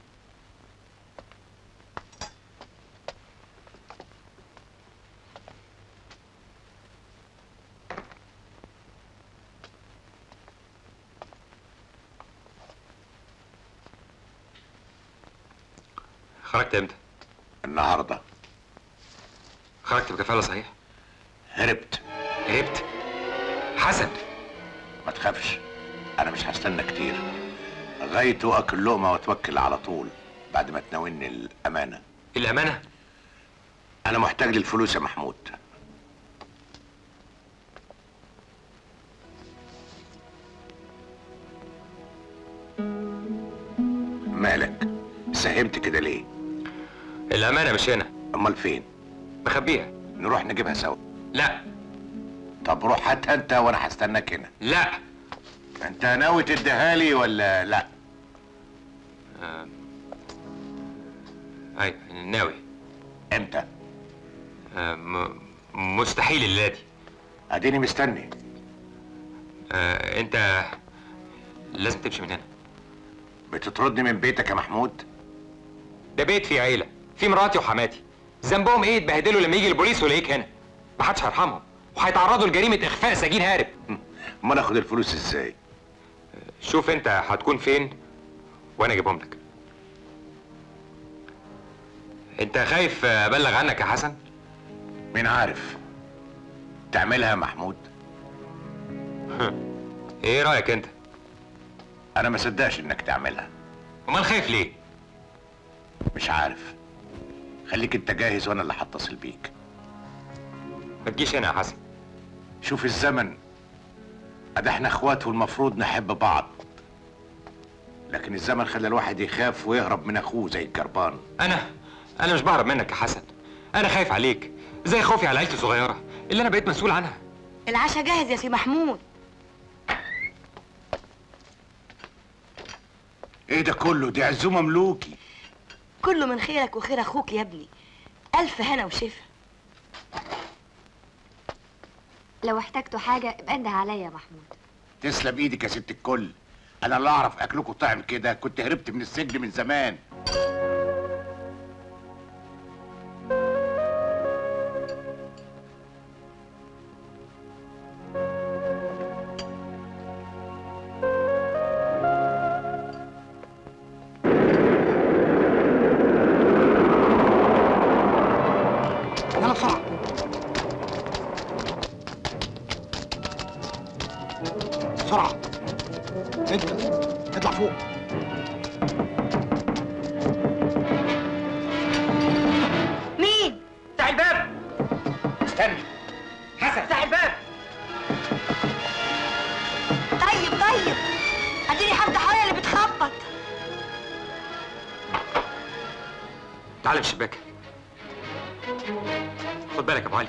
Speaker 3: خرجت امتى؟
Speaker 1: النهارده
Speaker 3: خرجت بكفاله صحيح؟
Speaker 1: هربت
Speaker 3: هربت؟ حسن
Speaker 1: ما تخافش انا مش هستنى كتير لغايه واكل لقمه واتوكل على طول بعد ما تناولني الامانه
Speaker 3: الامانه؟
Speaker 1: انا محتاج للفلوس يا محمود مالك ساهمت كده ليه
Speaker 3: الامانه مش هنا
Speaker 1: امال فين
Speaker 3: مخبيها
Speaker 1: نروح نجيبها سوا
Speaker 3: لا
Speaker 1: طب روح هاتها انت وانا هستناك هنا
Speaker 3: لا
Speaker 1: انت ناوي تديها لي ولا لا
Speaker 3: آه. ايوه ناوي
Speaker 1: امتى
Speaker 3: آه م... مستحيل الليله دي
Speaker 1: اديني مستني
Speaker 3: آه انت لازم تمشي من هنا
Speaker 1: بتطردني من بيتك يا محمود
Speaker 3: ده بيت فيه عيله في مراتي وحماتي ذنبهم ايه يتبهدلوا لما يجي البوليس ويلاقيك هنا محدش هيرحمهم وهيتعرضوا لجريمه اخفاء سجين هارب
Speaker 1: امال اخد الفلوس ازاي
Speaker 3: شوف انت هتكون فين وانا اجيبهم لك انت خايف ابلغ عنك يا حسن
Speaker 1: مين عارف تعملها يا محمود
Speaker 3: ايه رايك انت
Speaker 1: انا ما صدقش انك تعملها
Speaker 3: امال خايف ليه
Speaker 1: مش عارف خليك انت جاهز وانا اللي هتصل بيك
Speaker 3: ما تجيش هنا يا حسن
Speaker 1: شوف الزمن ادي احنا اخوات والمفروض نحب بعض لكن الزمن خلى الواحد يخاف ويهرب من اخوه زي الجربان
Speaker 3: انا انا مش بهرب منك يا حسن انا خايف عليك زي خوفي على عيلتي الصغيره اللي انا بقيت مسؤول عنها
Speaker 8: العشاء جاهز يا سي محمود
Speaker 1: ايه ده كله دي عزومه ملوكي
Speaker 8: كله من خيرك وخير اخوك يا ابني الف هنا وشفا
Speaker 6: لو احتجتوا حاجه ابقى انده عليا يا محمود
Speaker 1: تسلم ايدك يا ست الكل انا اللي اعرف اكلكم طعم كده كنت هربت من السجن من زمان
Speaker 13: يلا بسرعة بسرعة انت اطلع فوق
Speaker 8: مين
Speaker 3: افتح الباب استني حسن
Speaker 8: افتح الباب طيب طيب اديني هفتح انا اللي بتخبط
Speaker 3: تعال من الشباك خد بالك يا ابو علي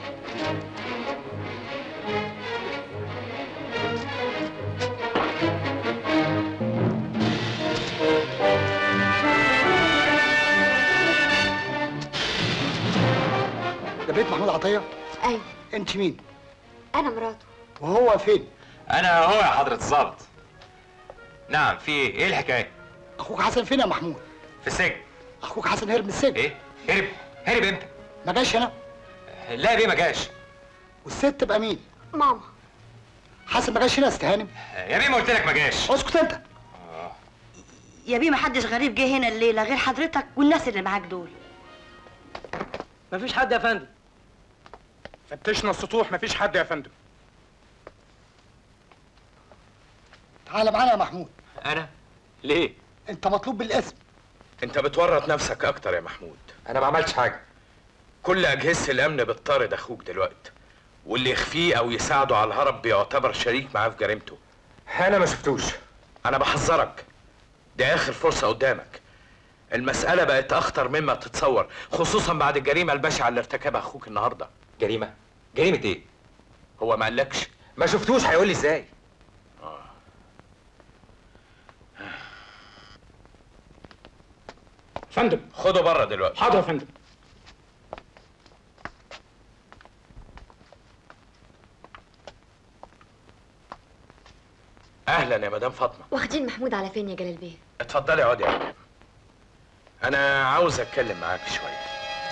Speaker 13: ده بيت محمود عطية
Speaker 6: ايوه
Speaker 13: انت مين
Speaker 6: انا مراته
Speaker 13: وهو فين
Speaker 3: انا هو يا حضره الظابط نعم في ايه ايه الحكايه
Speaker 13: اخوك حسن فين يا محمود
Speaker 3: في السجن
Speaker 13: اخوك حسن هرب من السجن
Speaker 3: ايه هرب هرب امتى
Speaker 13: ما جاش هنا
Speaker 3: لا ليه ما جاش
Speaker 13: والست تبقى مين
Speaker 6: ماما
Speaker 13: حسن ما جاش هنا يا استهانم
Speaker 3: يا بيه ما قلت لك ما جاش
Speaker 13: اسكت انت
Speaker 8: يا بيه محدش غريب جه هنا الليله غير حضرتك والناس اللي معاك دول
Speaker 5: مفيش حد يا فندم
Speaker 14: فتشنا السطوح مفيش حد يا فندم
Speaker 13: تعال معانا يا محمود
Speaker 3: انا ليه
Speaker 13: انت مطلوب بالاسم
Speaker 11: انت بتورط نفسك اكتر يا محمود
Speaker 3: انا ما عملتش حاجه
Speaker 11: كل اجهزه الامن بتطارد اخوك دلوقتي واللي يخفيه او يساعده على الهرب بيعتبر شريك معاه في جريمته
Speaker 3: انا ما شفتوش
Speaker 11: انا بحذرك دي اخر فرصه قدامك المسألة بقت أخطر مما تتصور خصوصا بعد الجريمة البشعة اللي ارتكبها أخوك النهاردة
Speaker 3: جريمة؟ جريمة إيه؟
Speaker 11: هو ما قالكش
Speaker 3: ما شفتوش هيقول لي إزاي؟
Speaker 14: فندم
Speaker 11: خده بره دلوقتي
Speaker 14: حاضر يا فندم
Speaker 11: أهلا يا مدام فاطمة
Speaker 6: واخدين محمود على فين يا جلال بيه
Speaker 11: اتفضلي اقعدي يا مدام أنا عاوز أتكلم معاك شوية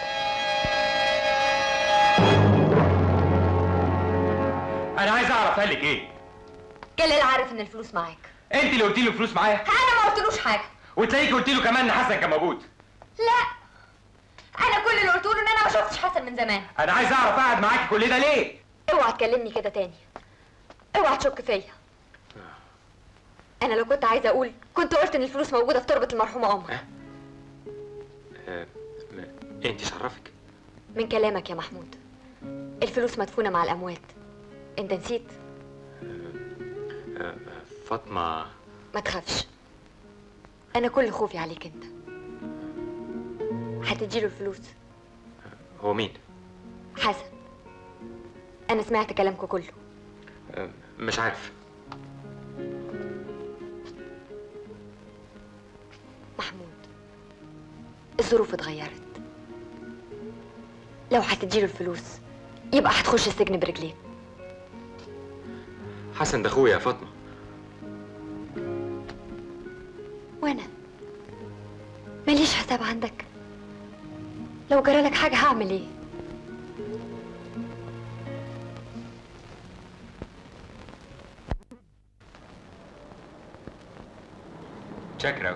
Speaker 3: أنا عايز أعرف قال لك إيه؟
Speaker 6: جلال عارف ان الفلوس معاك
Speaker 3: أنت اللي قلتي له فلوس معايا
Speaker 6: انا ما قلتلوش حاجه
Speaker 3: وتلاقيكي قلتي له كمان إن حسن كان موجود
Speaker 6: لا انا كل اللي قلته له ان انا ما شفتش حسن من زمان
Speaker 3: أنا عايز أعرف قاعد معاكي كل ده ليه؟
Speaker 6: اوعى تكلمني كده تاني اوعى تشك فيا انا لو كنت عايزه اقول كنت قلت ان الفلوس موجوده في تربه المرحومه عمر
Speaker 3: أه أنت شرفك
Speaker 6: من كلامك يا محمود الفلوس مدفونه مع الاموات انت نسيت
Speaker 3: أه فاطمة
Speaker 6: ما تخافش انا كل خوفي عليك انت هتديله الفلوس
Speaker 3: هو مين؟
Speaker 6: حسن انا سمعت كلامكم كله
Speaker 3: أه مش عارف
Speaker 6: محمود الظروف اتغيرت لو هتديله الفلوس يبقى هتخش السجن برجلين
Speaker 3: حسن ده أخويا يا فاطمة
Speaker 6: وانا ماليش حساب عندك لو جرالك حاجة هعمل ايه
Speaker 3: شكرا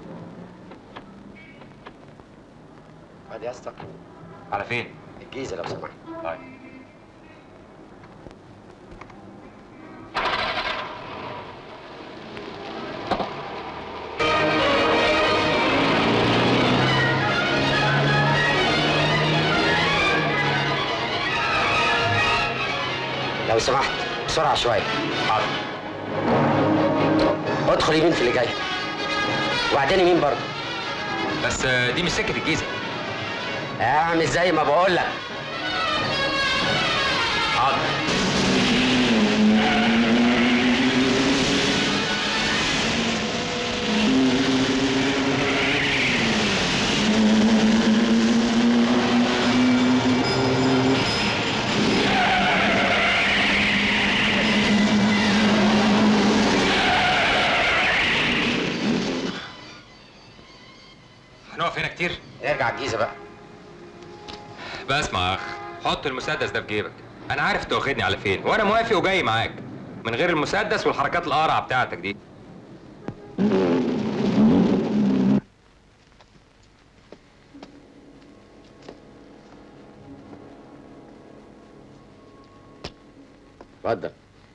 Speaker 15: بعد يا اسطى
Speaker 3: على فين؟
Speaker 15: الجيزه لو سمحت
Speaker 3: طيب
Speaker 15: لو سمحت بسرعه شويه
Speaker 3: حاضر
Speaker 15: ادخل يمين في اللي جاي وبعدين مين برضه
Speaker 3: بس آه، دي مش سكه الجيزه
Speaker 15: اعمل زي ما بقول لك
Speaker 3: حاضر هنقف هنا كتير
Speaker 15: نرجع الجيزه بقى
Speaker 3: بسمع يا اخ حط المسدس ده في جيبك انا عارف انت واخدني على فين وانا موافق وجاي معاك من غير المسدس والحركات القرع بتاعتك دي
Speaker 7: اتفضل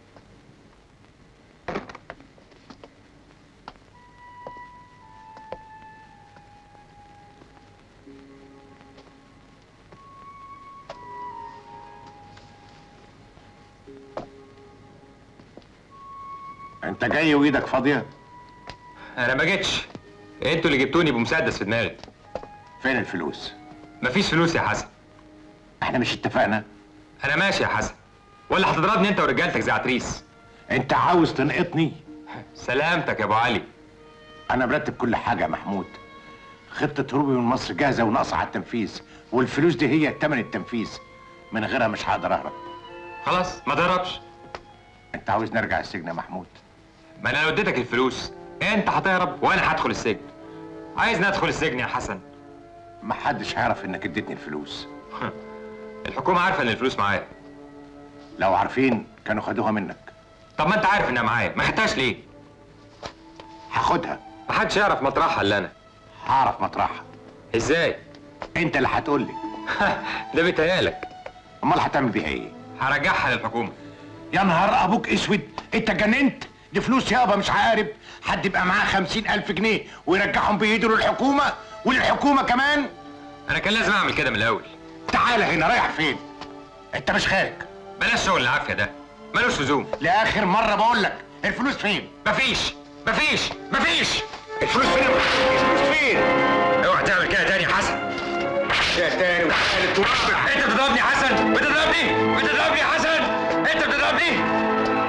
Speaker 1: انت جاي وايدك فاضيه
Speaker 3: انا ما جيتش انتوا اللي جبتوني بمسدس في دماغي
Speaker 1: فين الفلوس
Speaker 3: مفيش فلوس يا حسن
Speaker 1: احنا مش اتفقنا
Speaker 3: انا ماشي يا حسن ولا هتضربني انت ورجالتك زي عتريس
Speaker 1: انت عاوز تنقطني
Speaker 3: سلامتك يا ابو علي
Speaker 1: انا مرتب كل حاجه يا محمود خطه هروبي من مصر جاهزه وناقصه على التنفيذ والفلوس دي هي تمن التنفيذ من غيرها مش هقدر اهرب
Speaker 3: خلاص ما تهربش
Speaker 1: انت عاوز نرجع السجن يا محمود
Speaker 3: ما انا لو اديتك الفلوس انت هتهرب وانا هدخل السجن عايز ندخل السجن يا حسن
Speaker 1: محدش هيعرف انك اديتني الفلوس
Speaker 3: الحكومه عارفه ان الفلوس معايا
Speaker 1: لو عارفين كانوا خدوها منك
Speaker 3: طب ما انت عارف انها معايا ما خدتهاش ليه
Speaker 1: هاخدها
Speaker 3: محدش يعرف مطرحها الا انا
Speaker 1: هعرف مطرحها
Speaker 3: ازاي
Speaker 1: انت اللي هتقول لي
Speaker 3: ده بيتهيألك
Speaker 1: امال هتعمل بيها ايه
Speaker 3: هرجعها للحكومه
Speaker 1: يا نهار ابوك اسود انت جننت دي فلوس يابا مش عارف حد يبقى معاه خمسين الف جنيه ويرجعهم بايده للحكومه وللحكومه كمان
Speaker 3: انا كان لازم اعمل كده من الاول
Speaker 1: تعالى هنا رايح فين انت مش خارج
Speaker 3: بلاش شغل العافيه ده ملوش لزوم
Speaker 1: لاخر مره بقول لك الفلوس فين
Speaker 3: مفيش مفيش مفيش
Speaker 1: الفلوس فين الفلوس فين
Speaker 3: اوعى تعمل كده تاني يا حسن
Speaker 1: يا تاني وثالث ورابع
Speaker 3: انت بتضربني يا حسن بتضربني بتضربني يا حسن انت بتضربني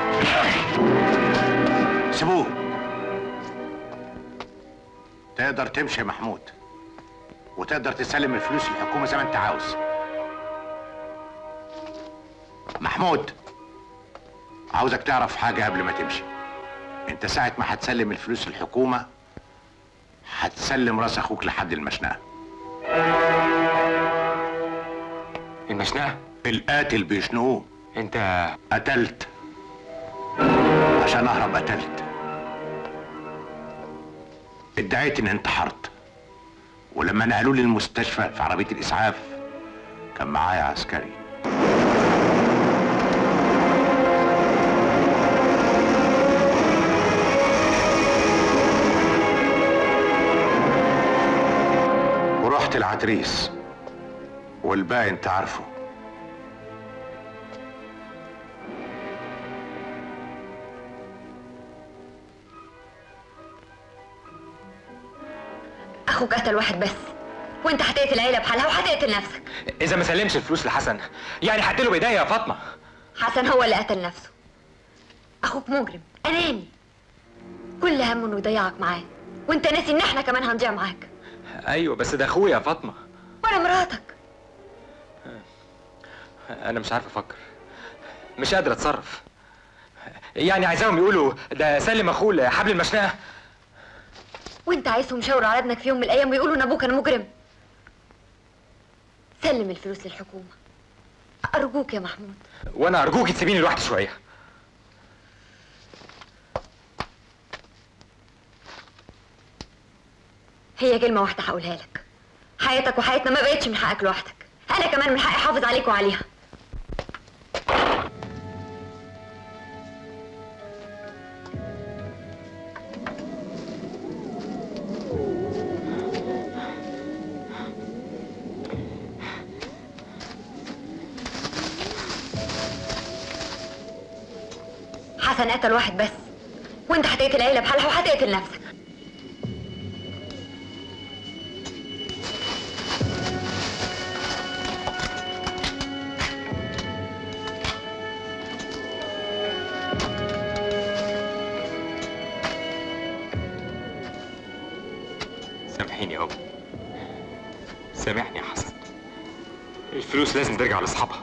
Speaker 1: سيبوه تقدر تمشي يا محمود وتقدر تسلم الفلوس للحكومه زي ما انت عاوز محمود عاوزك تعرف حاجه قبل ما تمشي انت ساعه ما هتسلم الفلوس للحكومه هتسلم راس اخوك لحد المشنقه
Speaker 3: المشنقه
Speaker 1: القاتل بيشنقوه
Speaker 3: انت
Speaker 1: قتلت عشان اهرب قتلت ادعيت اني انتحرت ولما نقلوا لي المستشفى في عربيه الاسعاف كان معايا عسكري ورحت العتريس والباقي انت عارفه
Speaker 6: اخوك قتل واحد بس وانت هتقتل العيله بحالها وهتقتل نفسك
Speaker 3: اذا ما سلمش الفلوس لحسن يعني هقتله بايديا يا فاطمه
Speaker 6: حسن هو اللي قتل نفسه اخوك مجرم اناني كل همه انه يضيعك معاه وانت ناسي ان احنا كمان هنضيع معاك
Speaker 3: ايوه بس ده اخويا يا فاطمه
Speaker 6: وانا مراتك
Speaker 3: انا مش عارف افكر مش قادر اتصرف يعني عايزاهم يقولوا ده سلم اخوه لحبل المشنقه
Speaker 6: وانت عايزهم يشاوروا على ابنك في يوم من الايام ويقولوا ان ابوك كان مجرم سلم الفلوس للحكومه ارجوك يا محمود
Speaker 3: وانا ارجوك تسيبيني لوحدي شويه
Speaker 6: هي كلمه واحده هقولها لك حياتك وحياتنا ما بقتش من حقك لوحدك انا كمان من حقي احافظ عليك وعليها حسن قتل واحد بس وانت هتقتل العيله بحالها وهتقتل نفسك
Speaker 3: سامحيني يا سامحني يا حسن الفلوس لازم ترجع لاصحابها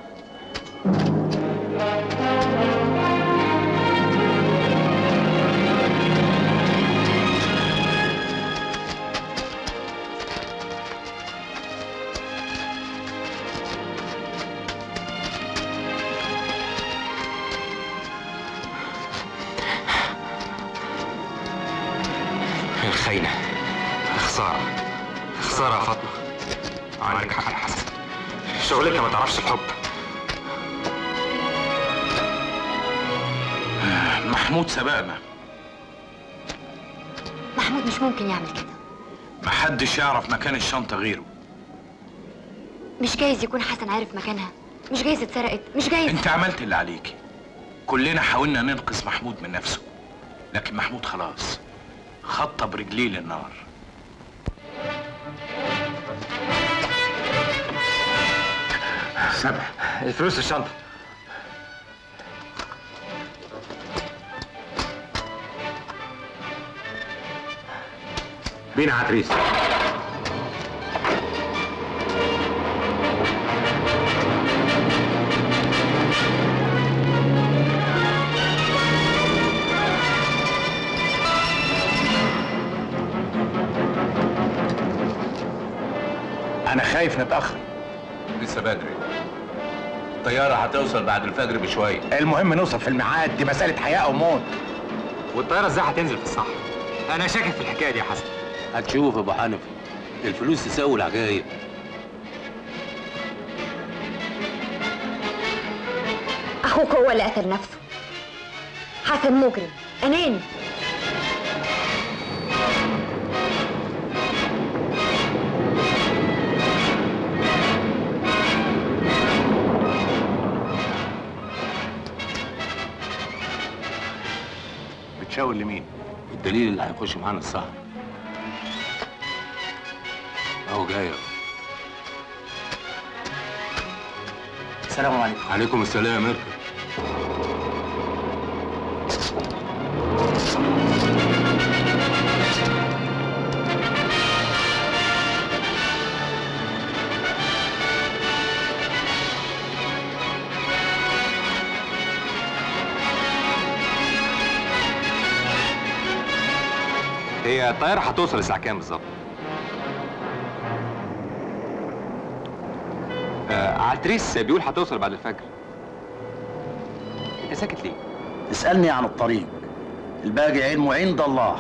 Speaker 3: الخاينة خسارة خسارة يا فاطمة عندك حق يا حسن شغلتها ما تعرفش الحب
Speaker 16: محمود سبقنا
Speaker 6: محمود مش ممكن يعمل كده
Speaker 16: محدش يعرف مكان الشنطة غيره
Speaker 6: مش جايز يكون حسن عارف مكانها مش جايز اتسرقت مش جايز
Speaker 16: انت عملت اللي عليكي كلنا حاولنا ننقذ محمود من نفسه لكن محمود خلاص خطى برجليه للنار
Speaker 3: سامح الفلوس في الشنطة
Speaker 1: بينا عتريس انا خايف نتاخر
Speaker 16: لسه بدري الطيارة هتوصل بعد الفجر بشوية
Speaker 1: المهم نوصل في الميعاد دي مساله حياه او موت
Speaker 3: والطيارة ازاي هتنزل في الصحراء انا شاكك في الحكاية دي يا حسن
Speaker 12: هتشوف يا ابو حنفي الفلوس تساوي العجايب
Speaker 6: اخوك هو اللي قتل نفسه حسن مجرم اناني
Speaker 1: بتشاور لمين
Speaker 12: الدليل اللي هيخش معانا السهر اهو جاي أهو.
Speaker 9: السلام عليكم
Speaker 12: عليكم السلام اركب
Speaker 3: هي الطيارة هتوصل الساعة كام بالظبط؟ آه عتريس بيقول هتوصل بعد الفجر انت ساكت ليه؟
Speaker 17: اسألني عن الطريق الباقي علمه عند الله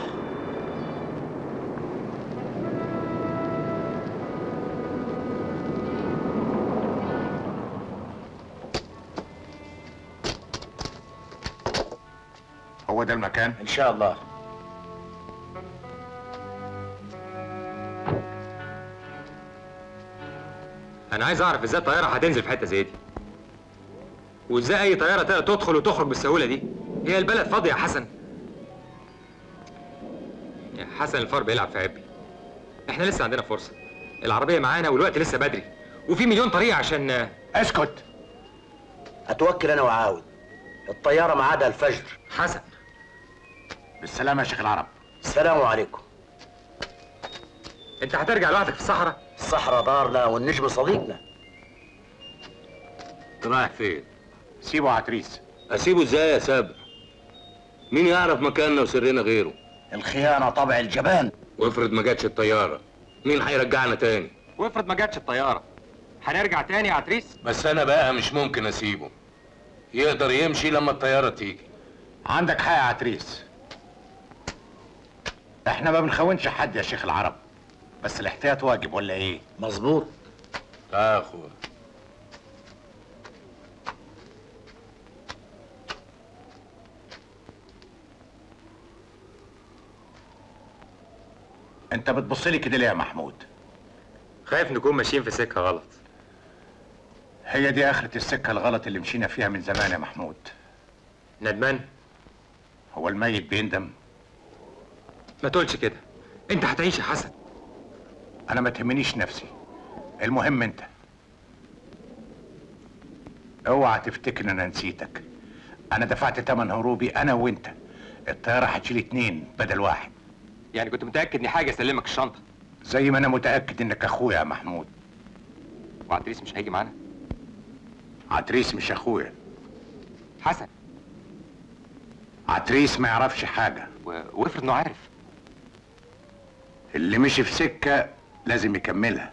Speaker 1: هو ده المكان
Speaker 17: ان شاء الله
Speaker 3: انا عايز اعرف ازاي الطيارة هتنزل في حتة زي دي وازاي اي طيارة تقدر تدخل وتخرج بالسهولة دي هي البلد فاضية يا حسن يا حسن الفار بيلعب في عبي احنا لسه عندنا فرصة العربية معانا والوقت لسه بدري وفي مليون طريقة عشان
Speaker 1: اسكت
Speaker 17: اتوكل انا وعاود الطيارة ميعادها الفجر
Speaker 3: حسن
Speaker 1: بالسلامة يا شيخ العرب
Speaker 17: السلام عليكم
Speaker 3: انت هترجع لوحدك في الصحراء
Speaker 17: الصحراء دارنا والنجم صديقنا
Speaker 12: انت رايح فين؟
Speaker 1: سيبه عتريس
Speaker 12: اسيبه ازاي يا سابر؟ مين يعرف مكاننا وسرنا غيره؟
Speaker 17: الخيانة طبع الجبان
Speaker 12: وافرض ما جاتش الطيارة مين هيرجعنا تاني؟
Speaker 3: وافرض ما جاتش الطيارة هنرجع تاني يا عتريس
Speaker 12: بس انا بقى مش ممكن اسيبه يقدر يمشي لما الطيارة تيجي
Speaker 1: عندك حق يا عتريس احنا ما بنخونش حد يا شيخ العرب بس الاحتياط واجب ولا ايه
Speaker 17: مظبوط
Speaker 12: يا اخويا
Speaker 1: انت بتبص لي كده ليه يا محمود
Speaker 3: خايف نكون ماشيين في سكة غلط
Speaker 1: هي دي اخرة السكة الغلط اللي مشينا فيها من زمان يا محمود
Speaker 3: ندمان
Speaker 1: هو الميت بيندم
Speaker 3: ما تقولش كده انت هتعيش يا حسن
Speaker 1: انا ما تهمنيش نفسي المهم انت اوعى تفتكر ان انا نسيتك انا دفعت تمن هروبي انا وانت الطيارة هتشيل اتنين بدل واحد
Speaker 3: يعني كنت متأكد اني حاجة اسلمك الشنطة
Speaker 1: زي ما انا متاكد انك اخويا يا محمود
Speaker 3: وعتريس مش هيجي معانا
Speaker 1: عتريس مش اخويا
Speaker 3: حسن
Speaker 1: عتريس ما يعرفش حاجه
Speaker 3: و... وافرض انه عارف
Speaker 1: اللي مشي في سكه لازم يكملها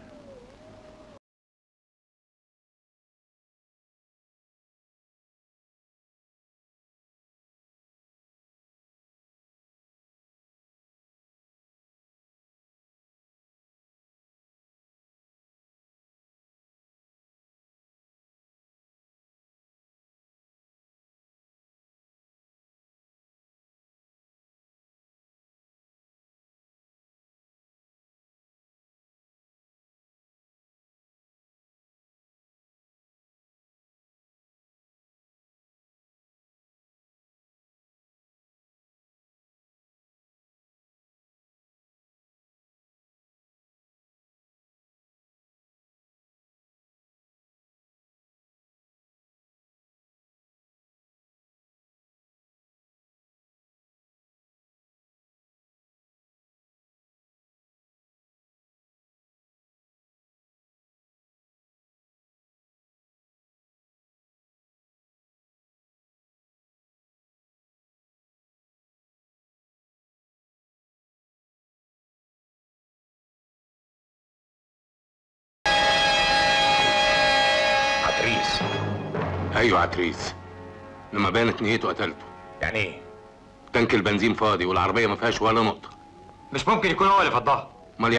Speaker 12: عتريس ايوه عتريس لما بانت نيته قتلته
Speaker 3: يعني ايه
Speaker 12: تانك البنزين فاضي والعربيه ما فيهاش ولا نقطه
Speaker 3: مش ممكن يكون هو اللي فضاها
Speaker 12: امال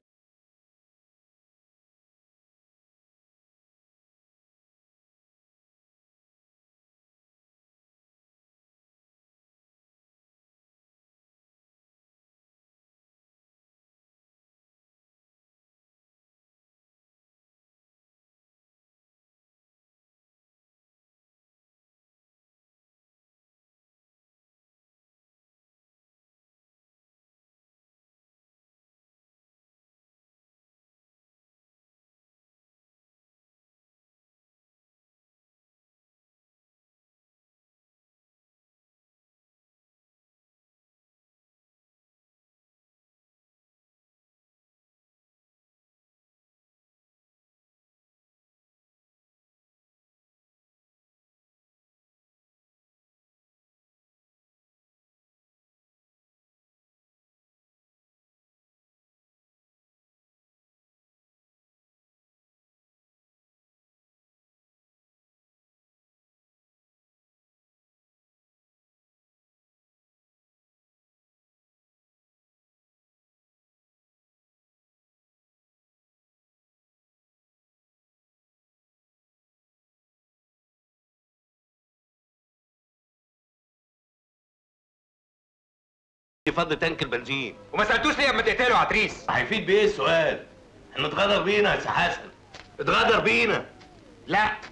Speaker 4: فض تانك البنزين
Speaker 3: وما سالتوش ليه اما تقتلوا عتريس
Speaker 4: هيفيد بايه السؤال؟ احنا اتغدر بينا يا سي حسن اتغدر بينا
Speaker 3: لا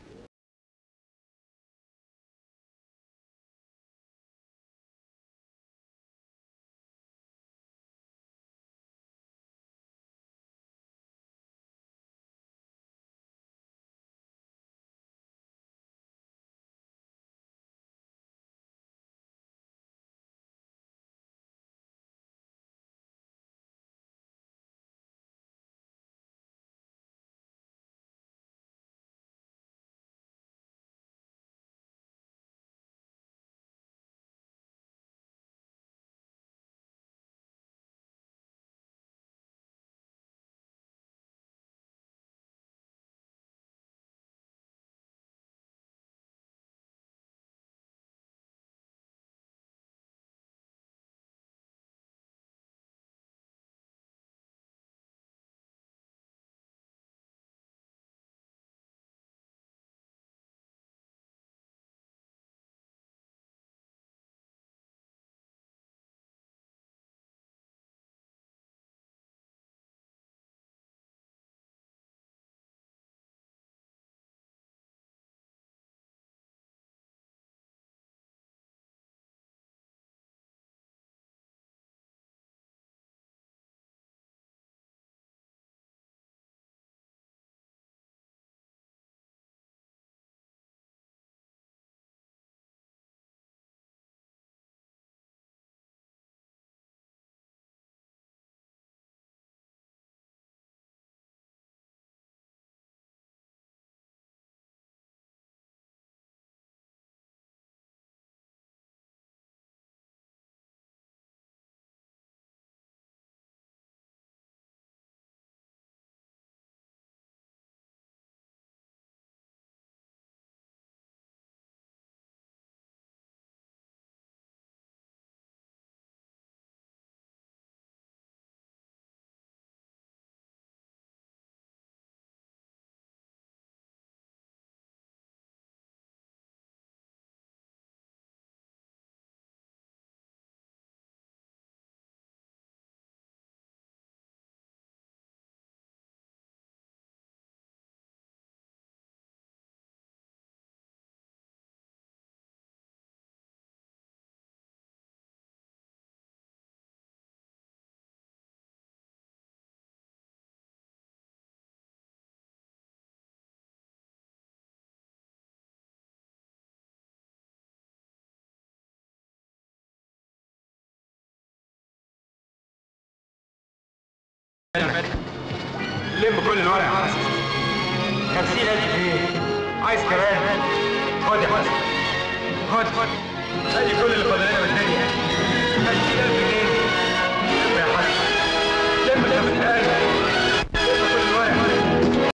Speaker 3: لم كل الورق يا حسن خمسين ألف ايه؟ عايز كمان خد يا حسن خد خد ادي كل اللي فاضل لنا من الدنيا